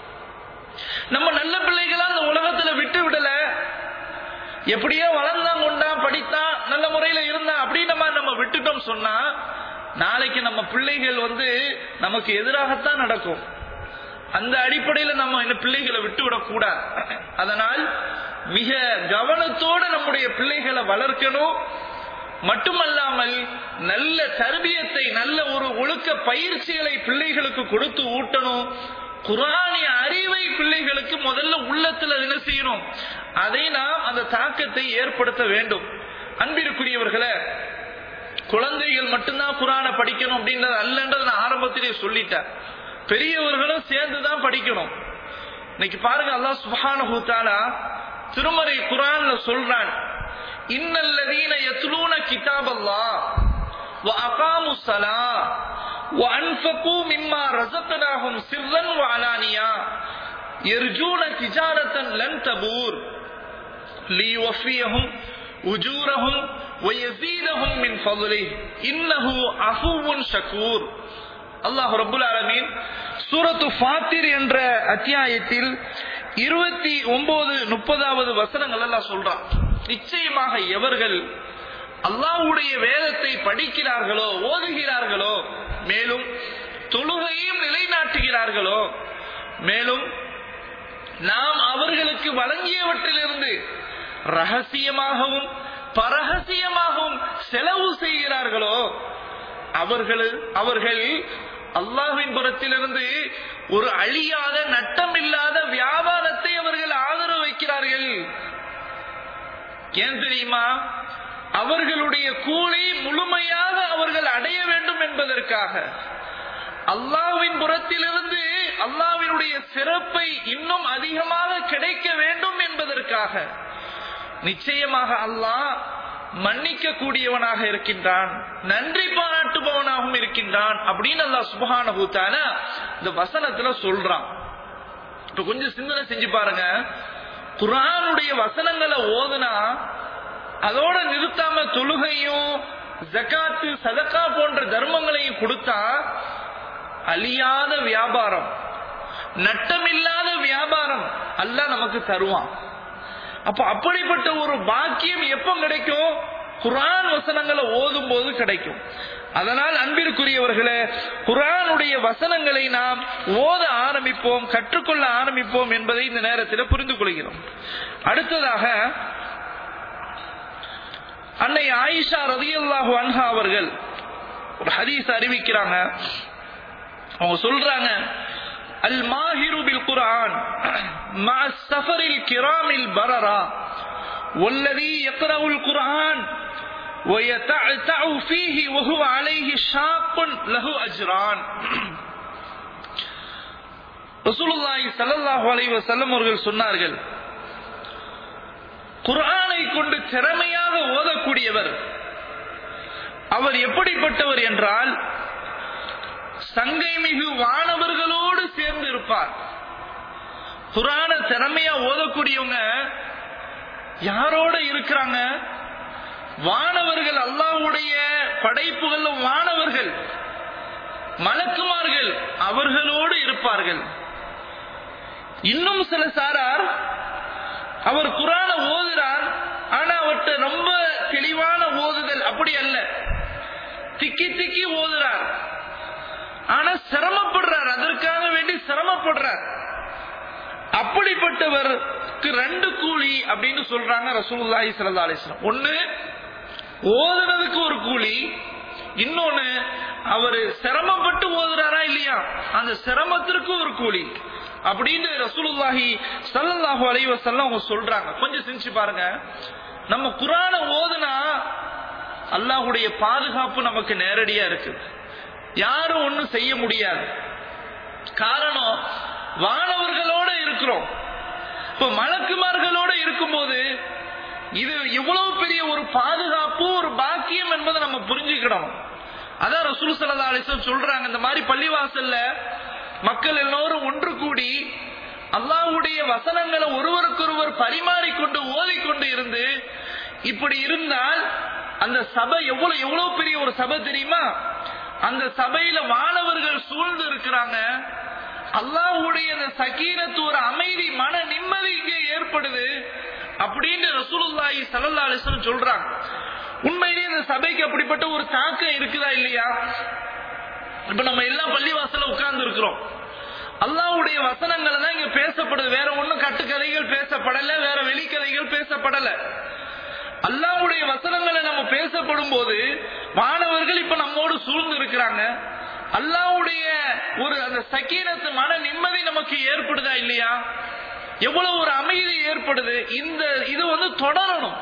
நம்ம நல்ல பிள்ளைகளா அந்த உலகத்துல விட்டு விடல எப்படியோ வளர்ந்தான் கொண்டான் படித்தான் நல்ல முறையில இருந்தான் அப்படின்னு நம்ம நம்ம விட்டுட்டோம் சொன்னா நாளைக்கு நம்ம பிள்ளைகள் வந்து நமக்கு எதிராகத்தான் நடக்கும் அந்த அடிப்படையில நம்ம இந்த பிள்ளைகளை விட்டு விடக்கூடாது அதனால் மிக கவனத்தோடு நம்முடைய பிள்ளைகளை வளர்க்கணும் மட்டுமல்லாமல் நல்ல தர்பியத்தை நல்ல ஒரு ஒழுக்க பயிற்சிகளை பிள்ளைகளுக்கு கொடுத்து ஊட்டணும் குரானிய அறிவை பிள்ளைகளுக்கு முதல்ல உள்ளத்துல என்ன செய்யணும் அதை நாம் அந்த தாக்கத்தை ஏற்படுத்த வேண்டும் அன்பிற்குரியவர்களே குழந்தைகள் மட்டும்தான் குரானை படிக்கணும் அப்படின்றது அல்லன்றது நான் ஆரம்பத்திலே சொல்லிட்டேன் பெரியவர்களும் சேர்ந்துதான் படிக்கணும் இன்னைக்கு பாருங்க அல்லாஹ் சுப்ஹானஹு தஆலா திருமறை குரான்ல சொல்றான் இன்னல்லதீன யத்லூன கிதாபல்லாஹ் وأقاموا الصلاة وأنفقوا مما رزقناهم سرا وعلانيا يرجون تجارة لن تبور ليوفيهم أجورهم ويزيدهم من فضله إنه عفو شكور அல்லாஹ் ரபுல் ஆலமீன் சூரத்து ஃபாத்திர் என்ற அத்தியாயத்தில் இருபத்தி ஒன்பது முப்பதாவது வசனங்கள் எல்லாம் சொல்றான் நிச்சயமாக எவர்கள் அல்லாஹ்வுடைய வேதத்தை படிக்கிறார்களோ ஓதுகிறார்களோ மேலும் தொழுகையும் நிலைநாட்டுகிறார்களோ மேலும் நாம் அவர்களுக்கு வழங்கியவற்றிலிருந்து ரகசியமாகவும் பரகசியமாகவும் செலவு செய்கிறார்களோ அவர்கள் அவர்கள் அல்லாஹ்வின் புறத்திலிருந்து ஒரு அழியாத நட்டமில்லாத வியாபாரத்தை அவர்கள் ஆதரவு வைக்கிறார்கள் ஏன் தெரியுமா அவர்களுடைய கூலி முழுமையாக அவர்கள் அடைய வேண்டும் என்பதற்காக அல்லாவின் புறத்திலிருந்து அல்லாவினுடைய சிறப்பை இன்னும் அதிகமாக கிடைக்க வேண்டும் என்பதற்காக நிச்சயமாக அல்லாஹ் மன்னிக்க கூடியவனாக இருக்கின்றான் நன்றி பாராட்டுபவனாகவும் இருக்கின்றான் அப்படின்னு அல்லாஹ் சுபஹானஹு தஆலா இந்த வசனத்துல சொல்றான் இப்ப கொஞ்சம் சிந்தனை செஞ்சு பாருங்க குர்ஆனுடைய வசனங்களை ஓதுனா அதோட நிறுத்தாம தொழுகையும் ஜகாத்து சதக்கா போன்ற தர்மங்களையும் கொடுத்தா அழியாத வியாபாரம் நட்டமில்லாத வியாபாரம் அல்லாஹ் நமக்கு தருவான் அப்ப அப்படிப்பட்ட ஒரு பாக்கியம் எப்ப கிடைக்கும் குரான் வசனங்களை ஓதும் போது கிடைக்கும் அதனால் அன்பிற்குரியவர்களே குரானுடைய வசனங்களை நாம் ஓத ஆரம்பிப்போம் கற்றுக்கொள்ள ஆரம்பிப்போம் என்பதை இந்த நேரத்தில் புரிந்து கொள்கிறோம் அடுத்ததாக அன்னை ஆயிஷா ரதியல்லாஹு அன்ஹா அவர்கள் ஒரு ஹதீஸ் அறிவிக்கிறாங்க அவங்க சொல்றாங்க அல் மாஹிரு பில் குர்ஆன் مع السفر الكرام البررة والذي يقرأ القرآن ويتعتع فيه وهو عليه شاق له أجران ரசூலுல்லாஹி ஸல்லல்லாஹு அலைஹி வஸல்லம் அவர்கள் சொன்னார்கள் குர்ஆனை கொண்டு திறமையாக ஓதக்கூடியவர் அவர் எப்படிப்பட்டவர் என்றால் சங்கை மிகு வானவர்களோடு சேர்ந்து இருப்பார் குரான திறமையா ஓதக்கூடியவங்க யாரோட இருக்கிறாங்க வானவர்கள் அல்லாஹ்வுடைய படைப்புகள் வானவர்கள் மலக்குமார்கள் அவர்களோடு இருப்பார்கள் இன்னும் சில சாரார் அவர் குரான ஓதுறார் ஆனா அவர்கிட்ட ரொம்ப தெளிவான ஓதுதல் அப்படி அல்ல திக்கி திக்கி ஓதுறார் ஆனா சிரமப்படுறார் அதற்காக வேண்டி சிரமப்படுறார் அப்படிப்பட்டவருக்கு ரெண்டு கூலி அப்படின்னு சொல்றாங்க ரசூலுல்லாஹி ஸல்லல்லாஹு அலைஹி வஸல்லம் ஒன்னு ஓதுறதுக்கு ஒரு கூலி இன்னொன்னு அவரு சிரமப்பட்டு ஓதுறாரா இல்லையா அந்த சிரமத்திற்கு ஒரு கூலி அப்படின்னு ரசூலுல்லாஹி ஸல்லல்லாஹு அலைஹி வஸல்லம் அவங்க சொல்றாங்க கொஞ்சம் சிந்திச்சு பாருங்க நம்ம குரானை ஓதுனா அல்லாஹ்வுடைய பாதுகாப்பு நமக்கு நேரடியா இருக்கு யாரும் ஒன்றும் செய்ய முடியாது காரணம் வானவர்களோட இருக்கிறோம் இப்ப மலக்குமார்களோட இருக்கும்போது இது எவ்வளவு பெரிய ஒரு பாதுகாப்பு ஒரு பாக்கியம் என்பதை நம்ம புரிஞ்சுக்கிடணும் அதான் ரசூல் சல்லா அலிஸ்லம் சொல்றாங்க இந்த மாதிரி பள்ளிவாசல்ல மக்கள் எல்லோரும் ஒன்று கூடி அல்லாஹ்வுடைய வசனங்களை ஒருவருக்கொருவர் பரிமாறிக்கொண்டு ஓதிக்கொண்டு இருந்து இப்படி இருந்தால் அந்த சபை எவ்வளவு எவ்வளவு பெரிய ஒரு சபை தெரியுமா அந்த சபையில மாணவர்கள் சூழ்ந்து இருக்கிறாங்க அல்லாஹ்வுடைய அந்த சக்கீனத்து ஒரு அமைதி மன நிம்மதி இங்கே ஏற்படுது அப்படின்னு ரசூலுல்லாஹி ஸல்லல்லாஹு அலைஹி வஸல்லம் சொல்றாங்க உண்மையிலேயே இந்த சபைக்கு அப்படிப்பட்ட ஒரு தாக்கம் இருக்குதா இல்லையா இப்ப நம்ம எல்லாம் பள்ளிவாசல்ல உட்கார்ந்து இருக்கிறோம் அல்லாஹ்வுடைய வசனங்கள் தான் இங்க பேசப்படுது வேற ஒண்ணும் கட்டுக்கதைகள் பேசப்படல வேற வெளிக்கதைகள் பேசப்படல அல்லாஹ்வுடைய வசனங்களை நம்ம பேசப்படும் போது மாணவர்கள் இப்ப நம்மோடு சூழ்ந்து இருக்கிறாங்க அல்லாஹ்வுடைய ஒரு அந்த சக்கீனத்து மன நிம்மதி நமக்கு ஏற்படுதா இல்லையா எவ்வளவு ஒரு அமைதி ஏற்படுது இந்த இது வந்து தொடரணும்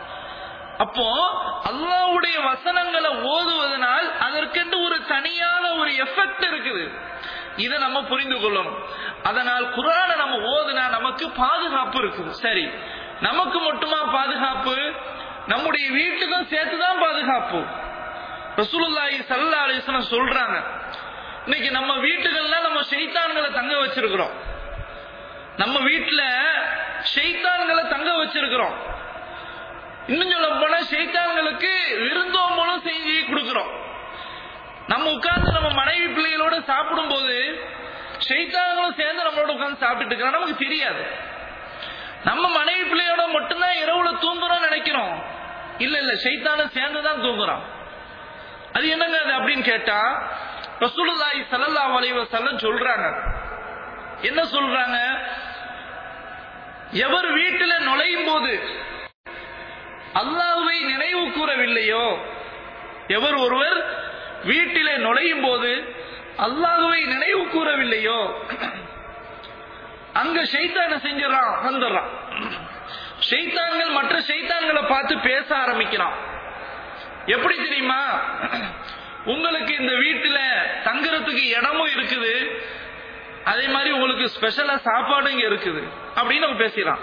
அப்போ அல்லாஹ்வுடைய வசனங்களை ஓதுவதனால் அதற்கென்று ஒரு தனியான ஒரு எஃபெக்ட் இருக்குது இதை நம்ம புரிந்து கொள்ளணும் அதனால் குரானை நம்ம ஓதுனா நமக்கு பாதுகாப்பு இருக்குது சரி நமக்கு மட்டுமா பாதுகாப்பு நம்முடைய வீட்டுக்கும் சேர்த்துதான் பாதுகாப்பு ரசூலுல்லாஹி ஸல்லல்லாஹு அலைஹி வஸல்லம் சொல்றாங்க இன்னைக்கு நம்ம வீட்டுகள்ல நம்ம ஷைத்தான்களை தங்க வச்சிருக்கிறோம் நம்ம வீட்டுல ஷைத்தான்களை தங்க வச்சிருக்கிறோம் இன்னும் சொல்ல போனா ஷைத்தான்களுக்கு விருந்தோம்பலும் செஞ்சு கொடுக்கிறோம் நம்ம உட்கார்ந்து நம்ம மனைவி பிள்ளைகளோட சாப்பிடும் போது ஷைத்தான்களும் சேர்ந்து நம்மளோட உட்கார்ந்து சாப்பிட்டுட்டு இருக்கிறோம் நமக்கு தெரியாது நம்ம மனைவி பிள்ளையோட மட்டும்தான் இரவுல தூங்குறோம் நினைக்கிறோம் இல்ல இல்ல ஷைத்தானும் சேர்ந்து தான் தூங்குறோம் அது என்னங்க அது அப்படின்னு கேட்டா ரசூலுல்லாஹி ஸல்லல்லாஹு அலைஹி வஸல்லம் சொல்றாங்க என்ன சொல்றாங்க எவர் வீட்டில நுழையும் போது அல்லாஹ்வை நினைவு கூறவில்லையோ எவர் ஒருவர் வீட்டிலே நுழையும் போது அல்லாஹ்வை நினைவு கூறவில்லையோ அங்க ஷைத்தான செஞ்சிடறான் வந்துடுறான் ஷைத்தான்கள் மற்ற ஷைத்தான்களை பார்த்து பேச ஆரம்பிக்கிறான் எப்படி தெரியுமா உங்களுக்கு இந்த வீட்டுல தங்குறதுக்கு இடமும் இருக்குது அதே மாதிரி உங்களுக்கு ஸ்பெஷலா சாப்பாடும் இங்க இருக்குது அப்படின்னு அவன் பேசுறான்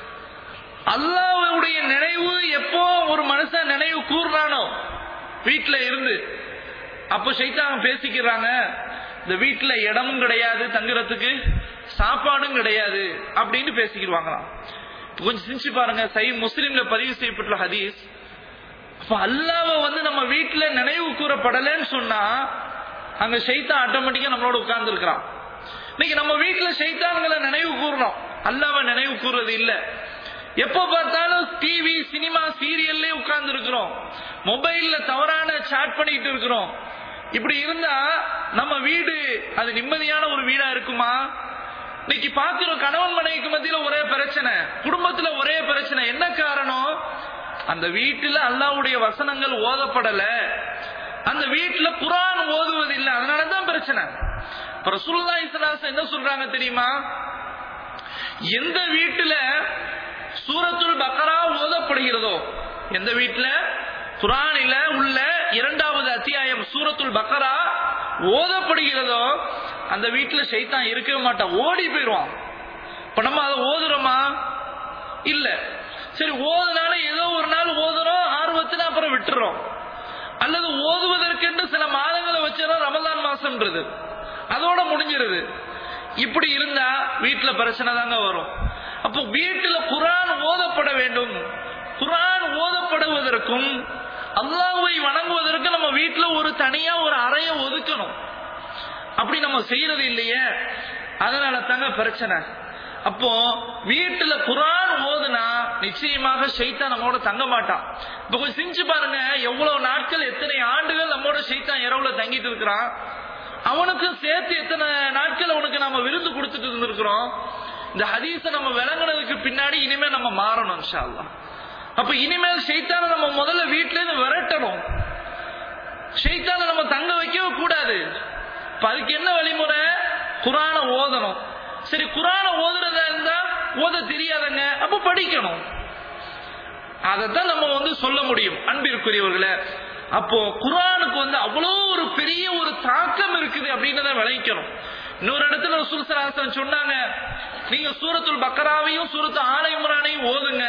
அல்லாவுடைய நினைவு எப்போ ஒரு மனுஷன் நினைவு கூறுறானோ வீட்டுல இருந்து அப்போ சைத்தான் பேசிக்கிறாங்க இந்த வீட்டுல இடமும் கிடையாது தங்குறதுக்கு சாப்பாடும் கிடையாது அப்படின்னு பேசிக்கிடுவாங்களாம் இப்ப கொஞ்சம் சிந்திச்சு பாருங்க சை முஸ்லீம்ல பதிவு செய்யப்பட்டுள்ள ஹதீஸ் அப்ப அல்லாவ வந்து நம்ம வீட்டுல நினைவு கூறப்படலைன்னு சொன்னா அங்க சைத்தான் ஆட்டோமேட்டிக்கா நம்மளோட உட்கார்ந்து இருக்கிறான் இன்னைக்கு நம்ம வீட்டுல சைத்தான்களை நினைவு கூறணும் அல்லாவ நினைவு கூறுறது இல்ல எப்ப பார்த்தாலும் டிவி சினிமா சீரியல்லே உட்கார்ந்து இருக்கிறோம் மொபைல்ல தவறான சாட் பண்ணிட்டு இருக்கிறோம் இப்படி இருந்தா நம்ம வீடு அது நிம்மதியான ஒரு வீடா இருக்குமா இன்னைக்கு பாக்குறோம் கணவன் மனைவிக்கு மத்தியில ஒரே பிரச்சனை குடும்பத்துல ஒரே பிரச்சனை என்ன காரணம் அந்த வீட்டுல அல்லாவுடைய வசனங்கள் ஓதப்படல அந்த வீட்டுல குரான் ஓதுவது இல்லை அதனாலதான் பிரச்சனை இப்ப ரசூல்லா இஸ்லாஸ் என்ன சொல்றாங்க தெரியுமா எந்த வீட்டுல சூரத்துல் பக்கரா ஓதப்படுகிறதோ எந்த வீட்டுல குரானில உள்ள இரண்டாவது அத்தியாயம் சூரத்துல் பக்கரா ஓதப்படுகிறதோ அந்த வீட்டுல சைத்தான் இருக்கவே மாட்டான் ஓடி போயிடுவான் இப்ப நம்ம அதை ஓதுறோமா இல்ல சரி ஓதுனால ஏதோ ஒரு நாள் ஓதுறோம் ஆர்வத்துல அப்புறம் விட்டுறோம் அல்லது ஓதுவதற்கென்று சில மாதங்களை வச்சிடறோம் ரமதான் மாசம்ன்றது அதோட முடிஞ்சிருது இப்படி இருந்தா வீட்டுல பிரச்சனை தாங்க வரும் அப்போ வீட்டுல குரான் ஓதப்பட வேண்டும் குரான் ஓதப்படுவதற்கும் அல்லாஹ்வை வணங்குவதற்கு நம்ம வீட்டுல ஒரு தனியா ஒரு அறைய ஒதுக்கணும் அப்படி நம்ம செய்யறது இல்லையே அதனால தாங்க பிரச்சனை அப்போ வீட்டுல குரான் ஓதுனா நிச்சயமாக ஷைத்தான் நம்மோட தங்க மாட்டான் இப்ப கொஞ்சம் செஞ்சு பாருங்க எவ்வளவு நாட்கள் எத்தனை ஆண்டுகள் நம்மோட ஷைத்தான் இரவுல தங்கிட்டு இருக்கிறான் அவனுக்கு சேர்த்து எத்தனை நாட்கள் அவனுக்கு நம்ம விருந்து கொடுத்துட்டு இருந்திருக்கிறோம் இந்த ஹதீஸ நம்ம விளங்குனதுக்கு பின்னாடி இனிமே நம்ம மாறணும் இன்ஷா அல்லாஹ் அப்ப இனிமேல் ஷைத்தான நம்ம முதல்ல வீட்டுல இருந்து விரட்டணும் ஷைத்தான நம்ம தங்க வைக்கவே கூடாது இப்ப அதுக்கு என்ன வழிமுறை குரான ஓதணும் சரி குரான ஓதுறதா இருந்தா ஓத தெரியாதங்க அப்ப படிக்கணும் அதைத்தான் நம்ம வந்து சொல்ல முடியும் அன்பிற்குரியவர்களே அப்போ குரானுக்கு வந்து அவ்வளோ ஒரு பெரிய ஒரு தாக்கம் இருக்குது அப்படின்னு தான் விளைவிக்கணும் இன்னொரு இடத்துல சுல்சராசன் சொன்னாங்க நீங்க சூரத்துல் பக்கராவையும் சூரத்து ஆலை இம்ரானையும் ஓதுங்க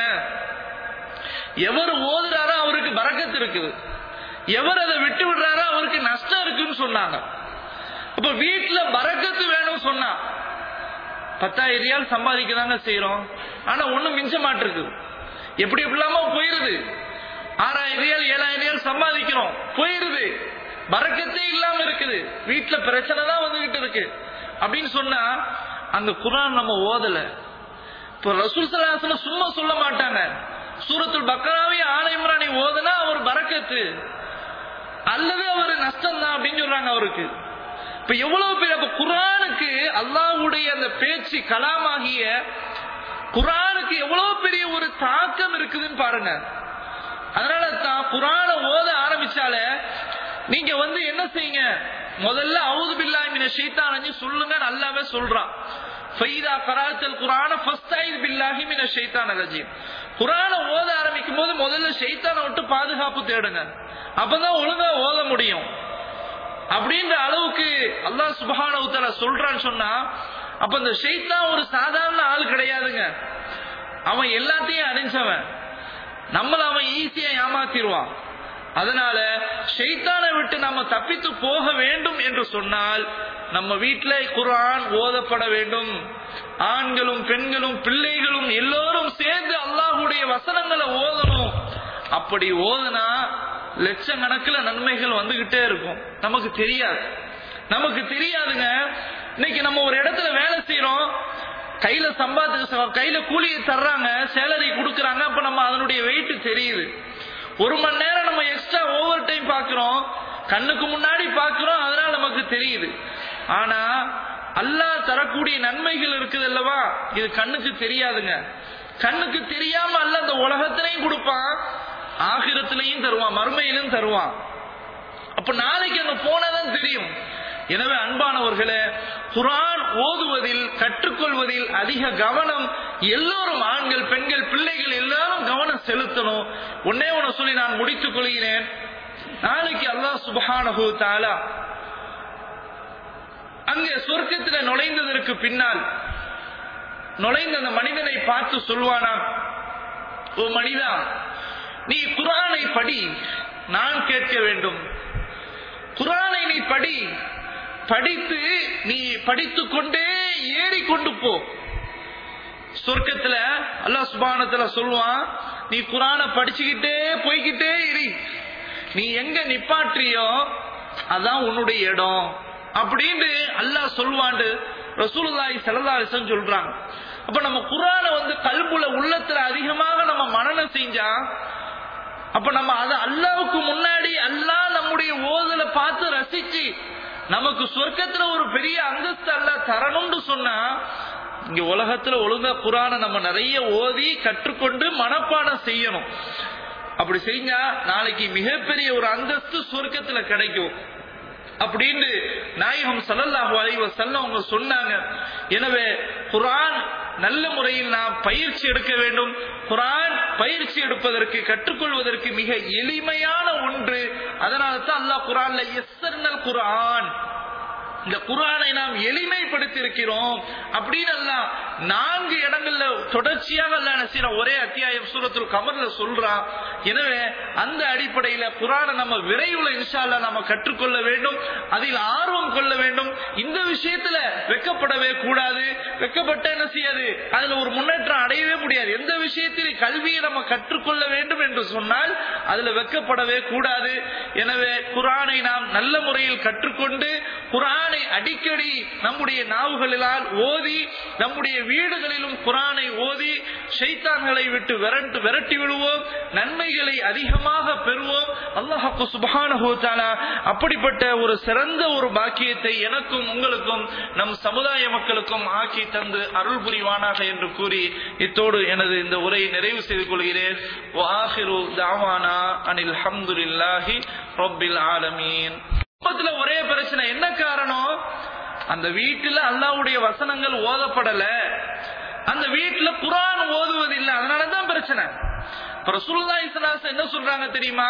எவர் ஓதுறாரோ அவருக்கு பறக்கத்து இருக்குது எவர் அதை விட்டு விடுறாரோ அவருக்கு நஷ்டம் இருக்குன்னு சொன்னாங்க அப்ப வீட்டுல பறக்கத்து வேணும் சொன்னா பத்தாயிரம் ரியால் சம்பாதிக்க தாங்க செய்யறோம் ஆனா ஒண்ணும் மிஞ்ச மாட்டிருக்கு எப்படி எப்படிலாமோ போயிருது ஆறாயிரம் ரியால் ஏழாயிரம் ரியால் சம்பாதிக்கிறோம் போயிருது பறக்கத்தே இல்லாம இருக்குது வீட்டுல பிரச்சனை தான் வந்துகிட்டு இருக்கு அப்படின்னு சொன்னா அந்த குரான் நம்ம ஓதல இப்ப ரசூல் சலாசன சும்மா சொல்ல மாட்டாங்க சூரத்துல் பக்கராவே ஆலயம்ராணி ஓதுனா அவர் பறக்கத்து அல்லது அவர் நஷ்டம் தான் அப்படின்னு சொல்றாங்க அவருக்கு இப்ப எவ்வளவு பேர் அப்ப குரானுக்கு அல்லாஹ்வுடைய அந்த பேச்சு கலாமாகிய குரானுக்கு எவ்வளவு பெரிய ஒரு தாக்கம் இருக்குதுன்னு பாருங்க அதனால தான் குரான ஓத ஆரம்பிச்சால நீங்க வந்து என்ன செய்யுங்க முதல்ல அவுது பில்லாஹி மின ஷைத்தானஜி சொல்லுங்க நல்லாவே சொல்றான் ஃபைதா கராத்தல் குரான ஃபஸ்தைத் பில்லாஹி மின ஷைத்தான் ரஜீம் குரான ஓத ஆரம்பிக்கும் போது முதல்ல ஷைத்தானை விட்டு பாதுகாப்பு தேடுங்க அப்பதான் ஒழுங்கா ஓத முடியும் அப்படின்ற அளவுக்கு அல்லாஹ் சுபஹானஹு தஆலா சொல்றான்னு சொன்னா அப்ப இந்த ஷைத்தான் ஒரு சாதாரண ஆள் கிடையாதுங்க அவன் எல்லாத்தையும் அறிஞ்சவன் நம்மள அவன் ஈஸியா ஏமாத்திடுவான் அதனால ஷைத்தானை விட்டு நாம தப்பித்து போக வேண்டும் என்று சொன்னால் நம்ம வீட்டுல குர்ஆன் ஓதப்பட வேண்டும் ஆண்களும் பெண்களும் பிள்ளைகளும் எல்லோரும் சேர்ந்து அல்லாஹ்வுடைய வசனங்களை ஓதணும் அப்படி ஓதுனா லட்சக்கணக்கில் நன்மைகள் வந்துகிட்டே இருக்கும் நமக்கு தெரியாது நமக்கு தெரியாதுங்க இன்னைக்கு நம்ம ஒரு இடத்துல வேலை செய்யறோம் கையில சம்பாதி கையில கூலியை தர்றாங்க சேலரி கொடுக்கறாங்க அப்ப நம்ம அதனுடைய வெயிட் தெரியுது ஒரு மணி நேரம் நம்ம எக்ஸ்ட்ரா ஓவர் டைம் பாக்குறோம் கண்ணுக்கு முன்னாடி பாக்குறோம் அதனால நமக்கு தெரியுது ஆனா அல்லாஹ் தரக்கூடிய நன்மைகள் இருக்குது அல்லவா இது கண்ணுக்கு தெரியாதுங்க கண்ணுக்கு தெரியாம அல்ல அந்த உலகத்திலையும் கொடுப்பான் ஆகிரத்திலையும் தருவான் மறுமையிலும் தருவான் அப்ப நாளைக்கு அங்க போனாதான் தெரியும் எனவே அன்பானவர்களே குரான் ஓதுவதில் கற்றுக்கொள்வதில் அதிக கவனம் எல்லோரும் ஆண்கள் பெண்கள் பிள்ளைகள் எல்லாரும் கவனம் செலுத்தணும் ஒன்னே ஒன்னு சொல்லி நான் முடித்துக் கொள்கிறேன் நாளைக்கு அல்லாஹ் சுபஹானஹு தாலா அங்கே சொர்க்கத்துல நுழைந்ததற்கு பின்னால் நுழைந்த அந்த மனிதனை பார்த்து சொல்வானாம் ஓ மனிதா நீ குரானை படி நான் கேட்க வேண்டும் குரானை நீ படி படித்து நீ படித்துக் கொண்டே ஏறிக்கொண்டு போ சொர்க்கத்துல அல்லாஹ் சுபானத்துல சொல்லுவான் நீ குரானை படிச்சுக்கிட்டே போய்கிட்டே இரு நீ எங்க நிப்பாற்றியோ அதான் உன்னுடைய இடம் அப்படின்னு அல்லாஹ் சொல்வாண்டு ரசூலுல்லாஹி ஸல்லல்லாஹு அலைஹி வஸல்லம் சொல்றாங்க அப்ப நம்ம குரானை வந்து கல்புல உள்ளத்துல அதிகமாக நம்ம மனனம் செஞ்சா அப்ப நம்ம அத அல்லாவுக்கு முன்னாடி அல்லாஹ் நம்முடைய ஓதலை பார்த்து ரசிச்சு நமக்கு சொர்க்கத்துல ஒரு பெரிய அந்தஸ்து அல்ல தரணும்னு சொன்னா இங்க உலகத்துல ஒழுங்கா குரானை நம்ம நிறைய ஓதி கற்றுக்கொண்டு மனப்பாடம் செய்யணும் அப்படி செஞ்சா நாளைக்கு மிகப்பெரிய ஒரு அந்தஸ்து சொர்க்கத்துல கிடைக்கும் அப்படின்னு நாயகம் சல்லல்லாஹு அலைஹி வஸல்லம் அவங்க சொன்னாங்க எனவே குர்ஆன் நல்ல முறையில் நாம் பயிற்சி எடுக்க வேண்டும் குர்ஆன் பயிற்சி எடுப்பதற்கு கற்றுக்கொள்வதற்கு மிக எளிமையான ஒன்று அதனால தான் அல்லாஹ் குர்ஆன்ல எஸ்ஸர்னல் குர்ஆன் இந்த குரானை நாம் எளிமைப்படுத்தி இருக்கிறோம் அப்படின்னு எல்லாம் நான்கு இடங்கள்ல தொடர்ச்சியாக அல்ல என்ன செய்யறோம் ஒரே அத்தியாயம் சூரத்துல் கமர்ல சொல்றான் எனவே அந்த அடிப்படையில குரானை நம்ம விரைவில் இன்ஷால்ல நம்ம கற்றுக்கொள்ள வேண்டும் அதில் ஆர்வம் கொள்ள வேண்டும் இந்த விஷயத்துல வெக்கப்படவே கூடாது வெக்கப்பட்ட என்ன செய்யாது அதுல ஒரு முன்னேற்றம் அடையவே முடியாது எந்த விஷயத்தில் கல்வியை நம்ம கற்றுக்கொள்ள வேண்டும் என்று சொன்னால் அதுல வெக்கப்படவே கூடாது எனவே குரானை நாம் நல்ல முறையில் கற்றுக்கொண்டு குரானை அடிக்கடி நம்முடைய நாவுகளிலால் ஓதி நம்முடைய வீடுகளிலும் குரானை ஓதி ஷைத்தான்களை விட்டு விரட்டு விரட்டி விடுவோம் நன்மைகளை அதிகமாக பெறுவோம் அல்லாஹு சுபஹானஹு தஆலா அப்படிப்பட்ட ஒரு சிறந்த ஒரு பாக்கியத்தை எனக்கும் உங்களுக்கும் நம் சமுதாய மக்களுக்கும் ஆக்கி தந்து அருள் புரிவானாக என்று கூறி இத்தோடு எனது இந்த உரையை நிறைவு செய்து கொள்கிறேன் வாஹிரு தாவானா அனில் ஹம்துலில்லாஹி ரப்பில் ஆலமீன் குடும்பத்துல ஒரே பிரச்சனை என்ன காரணம் அந்த வீட்டுல அல்லாவுடைய வசனங்கள் ஓதப்படல அந்த வீட்டுல குரான் ஓதுவதில்லை அதனாலதான் பிரச்சனை இப்ப ரசூலுல்லா இஸ்லாஸ் என்ன சொல்றாங்க தெரியுமா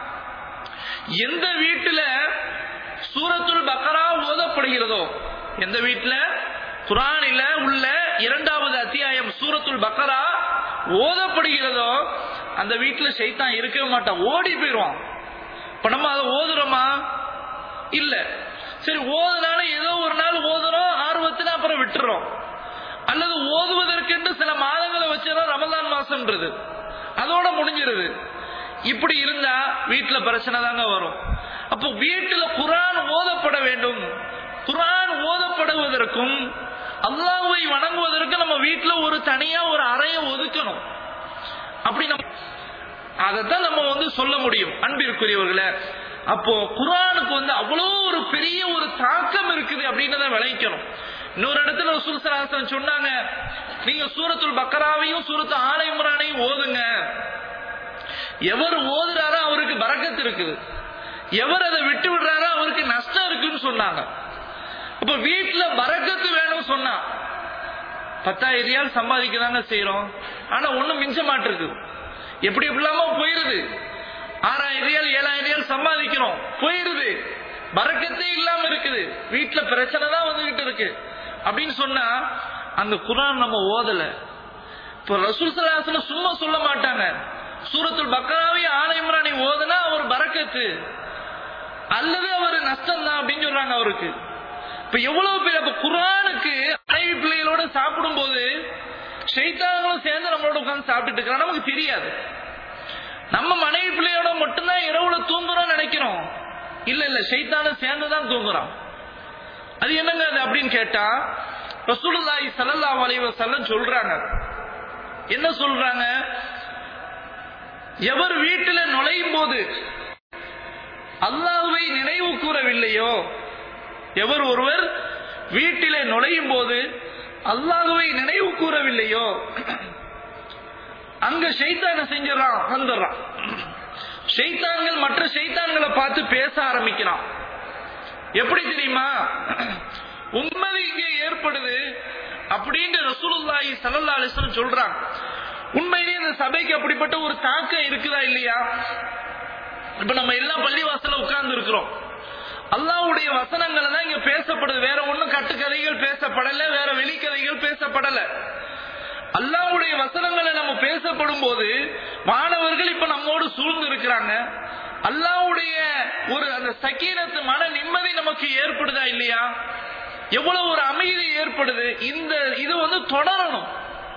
எந்த வீட்டுல சூரத்துல் பக்கரா ஓதப்படுகிறதோ எந்த வீட்டுல குரானில உள்ள இரண்டாவது அத்தியாயம் சூரத்துல் பக்கரா ஓதப்படுகிறதோ அந்த வீட்டுல சைத்தான் இருக்கவே மாட்டான் ஓடி போயிடுவான் இப்ப நம்ம அதை ஓதுறோமா இல்ல சரி ஓதுனால ஏதோ ஒரு நாள் ஓதுறோம் ஆர்வத்துல அப்புறம் விட்டுறோம் அல்லது ஓதுவதற்கென்று சில மாதங்களை வச்சிடறோம் ரமதான் மாசம்ன்றது அதோட முடிஞ்சிருது இப்படி இருந்தா வீட்டுல பிரச்சனை தாங்க வரும் அப்போ வீட்டுல குரான் ஓதப்பட வேண்டும் குரான் ஓதப்படுவதற்கும் அல்லாஹ்வை வணங்குவதற்கு நம்ம வீட்டுல ஒரு தனியா ஒரு அறையை ஒதுக்கணும் அப்படி நம்ம அதைத்தான் நம்ம வந்து சொல்ல முடியும் அன்பிற்குரியவர்களே அப்போ குரானுக்கு வந்து அவ்வளோ ஒரு பெரிய ஒரு தாக்கம் இருக்குது அப்படின்னு விளைக்கணும் இன்னொரு இடத்துல சுரசராசன் சொன்னாங்க நீங்க சூரத்துல் பக்கராவையும் சூரத்து ஆலை முரானையும் ஓதுங்க எவர் ஓதுறாரோ அவருக்கு பறக்கத்து இருக்குது எவர் அதை விட்டு விடுறாரோ அவருக்கு நஷ்டம் இருக்குன்னு சொன்னாங்க அப்ப வீட்டுல பறக்கத்து வேணும் சொன்னா பத்தாயிரம் ரியால் சம்பாதிக்க தாங்க செய்யறோம் ஆனா ஒண்ணும் மிஞ்ச மாட்டிருக்கு எப்படி எப்படிலாமோ போயிருது ஆறாயிரம் ரியால் ஏழாயிரம் ரியால் சம்பாதிக்கிறோம் போயிருது பறக்கத்தே இல்லாம இருக்குது வீட்டுல பிரச்சனை தான் வந்துகிட்டு இருக்கு அப்படின்னு சொன்னா அந்த குரான் நம்ம ஓதல இப்ப ரசூல் சலாசன சும்மா சொல்ல மாட்டாங்க சூரத்துல் பக்கராவை ஆலயம்ராணி ஓதுனா அவர் பறக்கத்து அல்லது அவர் நஷ்டம் தான் அப்படின்னு சொல்றாங்க அவருக்கு இப்ப எவ்வளவு பேர் அப்ப குரானுக்கு மனைவி பிள்ளைகளோட சாப்பிடும் போது ஷைத்தாங்களும் சேர்ந்து நம்மளோட உட்கார்ந்து சாப்பிட்டுட்டு இருக்கிறோம் நமக்கு தெரியாது நம்ம மனைவி பிள்ளையோட மட்டும்தான் இரவுல தூங்குறோம் நினைக்கிறோம் இல்ல இல்ல ஷைத்தானும் சேர்ந்துதான் தூங்குறோம் அது என்னங்க அது அப்படின்னு கேட்டா ரசூலுல்லாஹி ஸல்லல்லாஹு அலைஹி வஸல்லம் சொல்றாங்க என்ன சொல்றாங்க எவர் வீட்டில நுழையும் போது அல்லாஹ்வை நினைவு கூறவில்லையோ எவர் ஒருவர் வீட்டிலே நுழையும் போது அல்லாஹ்வை நினைவு கூறவில்லையோ அங்க ஷைத்தான செஞ்சிடறான் வந்துடுறான் ஷைத்தான்கள் மற்ற ஷைத்தான்களை பார்த்து பேச ஆரம்பிக்கிறான் எப்படி தெரியுமா உண்மதி இங்கே ஏற்படுது அப்படின்னு ரசூலுல்லாஹி ஸல்லல்லாஹு அலைஹி வஸல்லம் சொல்றாங்க உண்மையிலேயே இந்த சபைக்கு அப்படிப்பட்ட ஒரு தாக்கம் இருக்குதா இல்லையா இப்ப நம்ம எல்லா பள்ளிவாசல உட்கார்ந்து இருக்கிறோம் அல்லாஹ்வுடைய வசனங்கள் தான் இங்க பேசப்படுது வேற ஒண்ணும் கட்டுக்கதைகள் பேசப்படல வேற வெளிக்கதைகள் பேசப்படல அல்லாஹ்வுடைய வசனங்களை நம்ம பேசப்படும் போது மாணவர்கள் இப்ப நம்மோடு சூழ்ந்து இருக்கிறாங்க அல்லாஹ்வுடைய ஒரு அந்த சக்கீனத்து மன நிம்மதி நமக்கு ஏற்படுதா இல்லையா எவ்வளவு ஒரு அமைதி ஏற்படுது இந்த இது வந்து தொடரணும்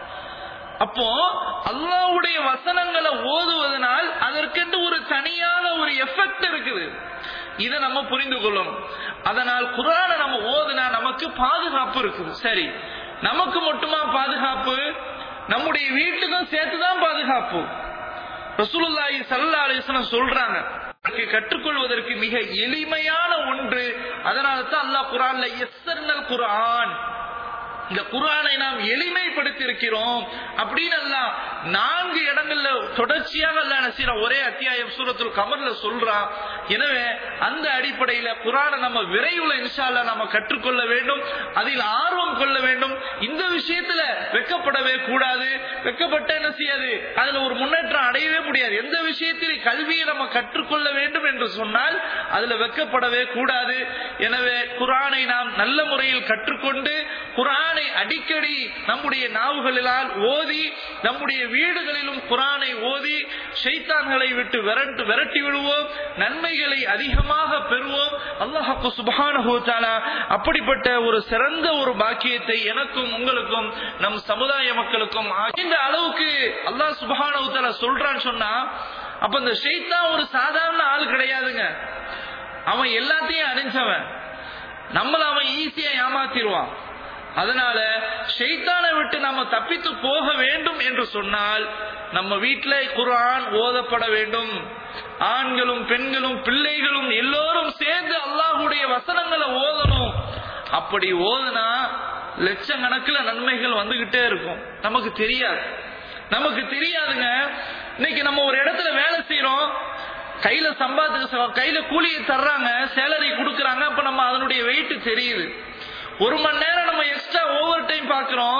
அப்போ அல்லாஹ்வுடைய வசனங்களை ஓதுவதனால் அதற்கென்று ஒரு தனியான ஒரு எஃபெக்ட் இருக்குது இதை நம்ம புரிந்து கொள்ளணும் அதனால் குரானை நம்ம ஓதுனா நமக்கு பாதுகாப்பு இருக்குது சரி நமக்கு மட்டுமா பாதுகாப்பு நம்முடைய வீட்டுக்கும் சேர்த்துதான் பாதுகாப்பு ரசூலுல்லாஹி ஸல்லல்லாஹு அலைஹி வஸல்லம் சொல்றாங்க இதற்கு கற்றுக்கொள்வதற்கு மிக எளிமையான ஒன்று அதனால தான் அல்லாஹ் குரான்ல எஸ்ஸர்னல் குர்ஆன் இந்த குர்ஆனை நாம் எளிமைப்படுத்தி இருக்கிறோம் அப்படின்னு அல்லாஹ் நான்கு இடங்கள்ல தொடர்ச்சியாக அல்லாஹ் என்ன செய்யறான் ஒரே அத்தியாயம் சூரத்துல் கமர்ல சொல்றான் எனவே அந்த அடிப்படையில குர்ஆனை நம்ம விரைவில் இன்ஷா அல்லாஹ் நம்ம கற்றுக்கொள்ள வேண்டும் அதில் ஆர்வம் கொள்ள வேண்டும் இந்த விஷயத்துல வெக்கப்படவே கூடாது வெக்கப்பட்ட என்ன செய்யாது அதுல ஒரு முன்னேற்றம் அடையவே முடியாது எந்த விஷயத்தில் கல்வியை நம்ம கற்றுக்கொள்ள வேண்டும் என்று சொன்னால் அதுல வெக்கப்படவே கூடாது எனவே குர்ஆனை நாம் நல்ல முறையில் கற்றுக்கொண்டு குர்ஆனை அடிக்கடி நம்முடைய நாவுகளிலால் ஓதி நம்முடைய வீடுகளிலும் குர்ஆனை ஓதி ஷைத்தான்களை விட்டு விரட்டு விரட்டி விடுவோம் நன்மைகளை அதிகமாக பெறுவோம் அல்லாஹு சுப்ஹானஹு தஆலா அப்படிப்பட்ட ஒரு சிறந்த ஒரு பாக்கியத்தை எனக்கும் உங்களுக்கும் நம் சமுதாய மக்களுக்கும் இந்த அளவுக்கு அல்லாஹ் சுப்ஹானஹு தஆலா சொல்றான்னு சொன்னா அப்ப இந்த ஷைத்தான் ஒரு சாதாரண ஆள் கிடையாதுங்க அவன் எல்லாத்தையும் அறிஞ்சவன் நம்மள அவன் ஈஸியா ஏமாத்திடுவான் அதனால ஷைத்தானை விட்டு நம்ம தப்பித்து போக வேண்டும் என்று சொன்னால் நம்ம வீட்டில குர்ஆன் ஓதப்பட வேண்டும் ஆண்களும் பெண்களும் பிள்ளைகளும் எல்லோரும் சேர்ந்து அல்லாஹ்வுடைய வசனங்களை ஓதணும் அப்படி ஓதுனா லட்சக்கணக்கில் நன்மைகள் வந்துகிட்டே இருக்கும் நமக்கு தெரியாது நமக்கு தெரியாதுங்க இன்னைக்கு நம்ம ஒரு இடத்துல வேலை செய்யறோம் கையில சம்பாத்து கையில கூலியை தர்றாங்க சேலரி கொடுக்கறாங்க அப்ப நம்ம அதனுடைய வெயிட் தெரியுது ஒரு மணி நேரம் நம்ம எக்ஸ்ட்ரா ஓவர் டைம் பாக்குறோம்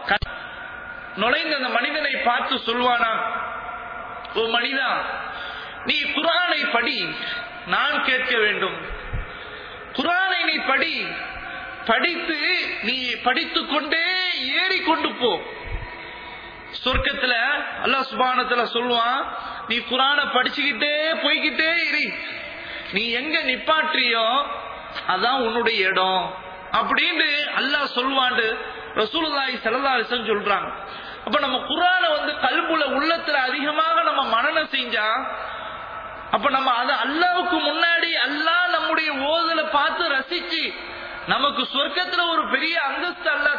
நுழைந்த அந்த மனிதனை பார்த்து சொல்வானா ஓ மனிதா நீ குரானை படி நான் கேட்க வேண்டும் குரானை நீ படி படித்து நீ படித்துக் கொண்டே ஏறிக்கொண்டு போ சொர்க்கத்துல அல்லாஹ் சுபானத்துல சொல்லுவான் நீ குரான படிச்சுக்கிட்டே போய்கிட்டே இரு நீ எங்க நிப்பாற்றியோ அதான் உன்னுடைய இடம் அப்படின்னு அல்லாஹ் சொல்வாண்டு ரசூலுல்லாஹி ஸல்லல்லாஹு அலைஹி வஸல்லம் சொல்றாங்க அப்ப நம்ம குர்ஆனை வந்து கல்புல உள்ளத்துல அதிகமாக நம்ம மனனம் செஞ்சா அப்ப நம்ம அது அல்லாவுக்கு முன்னாடி அல்லாஹ் நம்முடைய ஓதலை பார்த்து ரசிச்சு நமக்கு சொர்க்கத்துல ஒரு பெரிய அந்தஸ்து அல்லாஹ்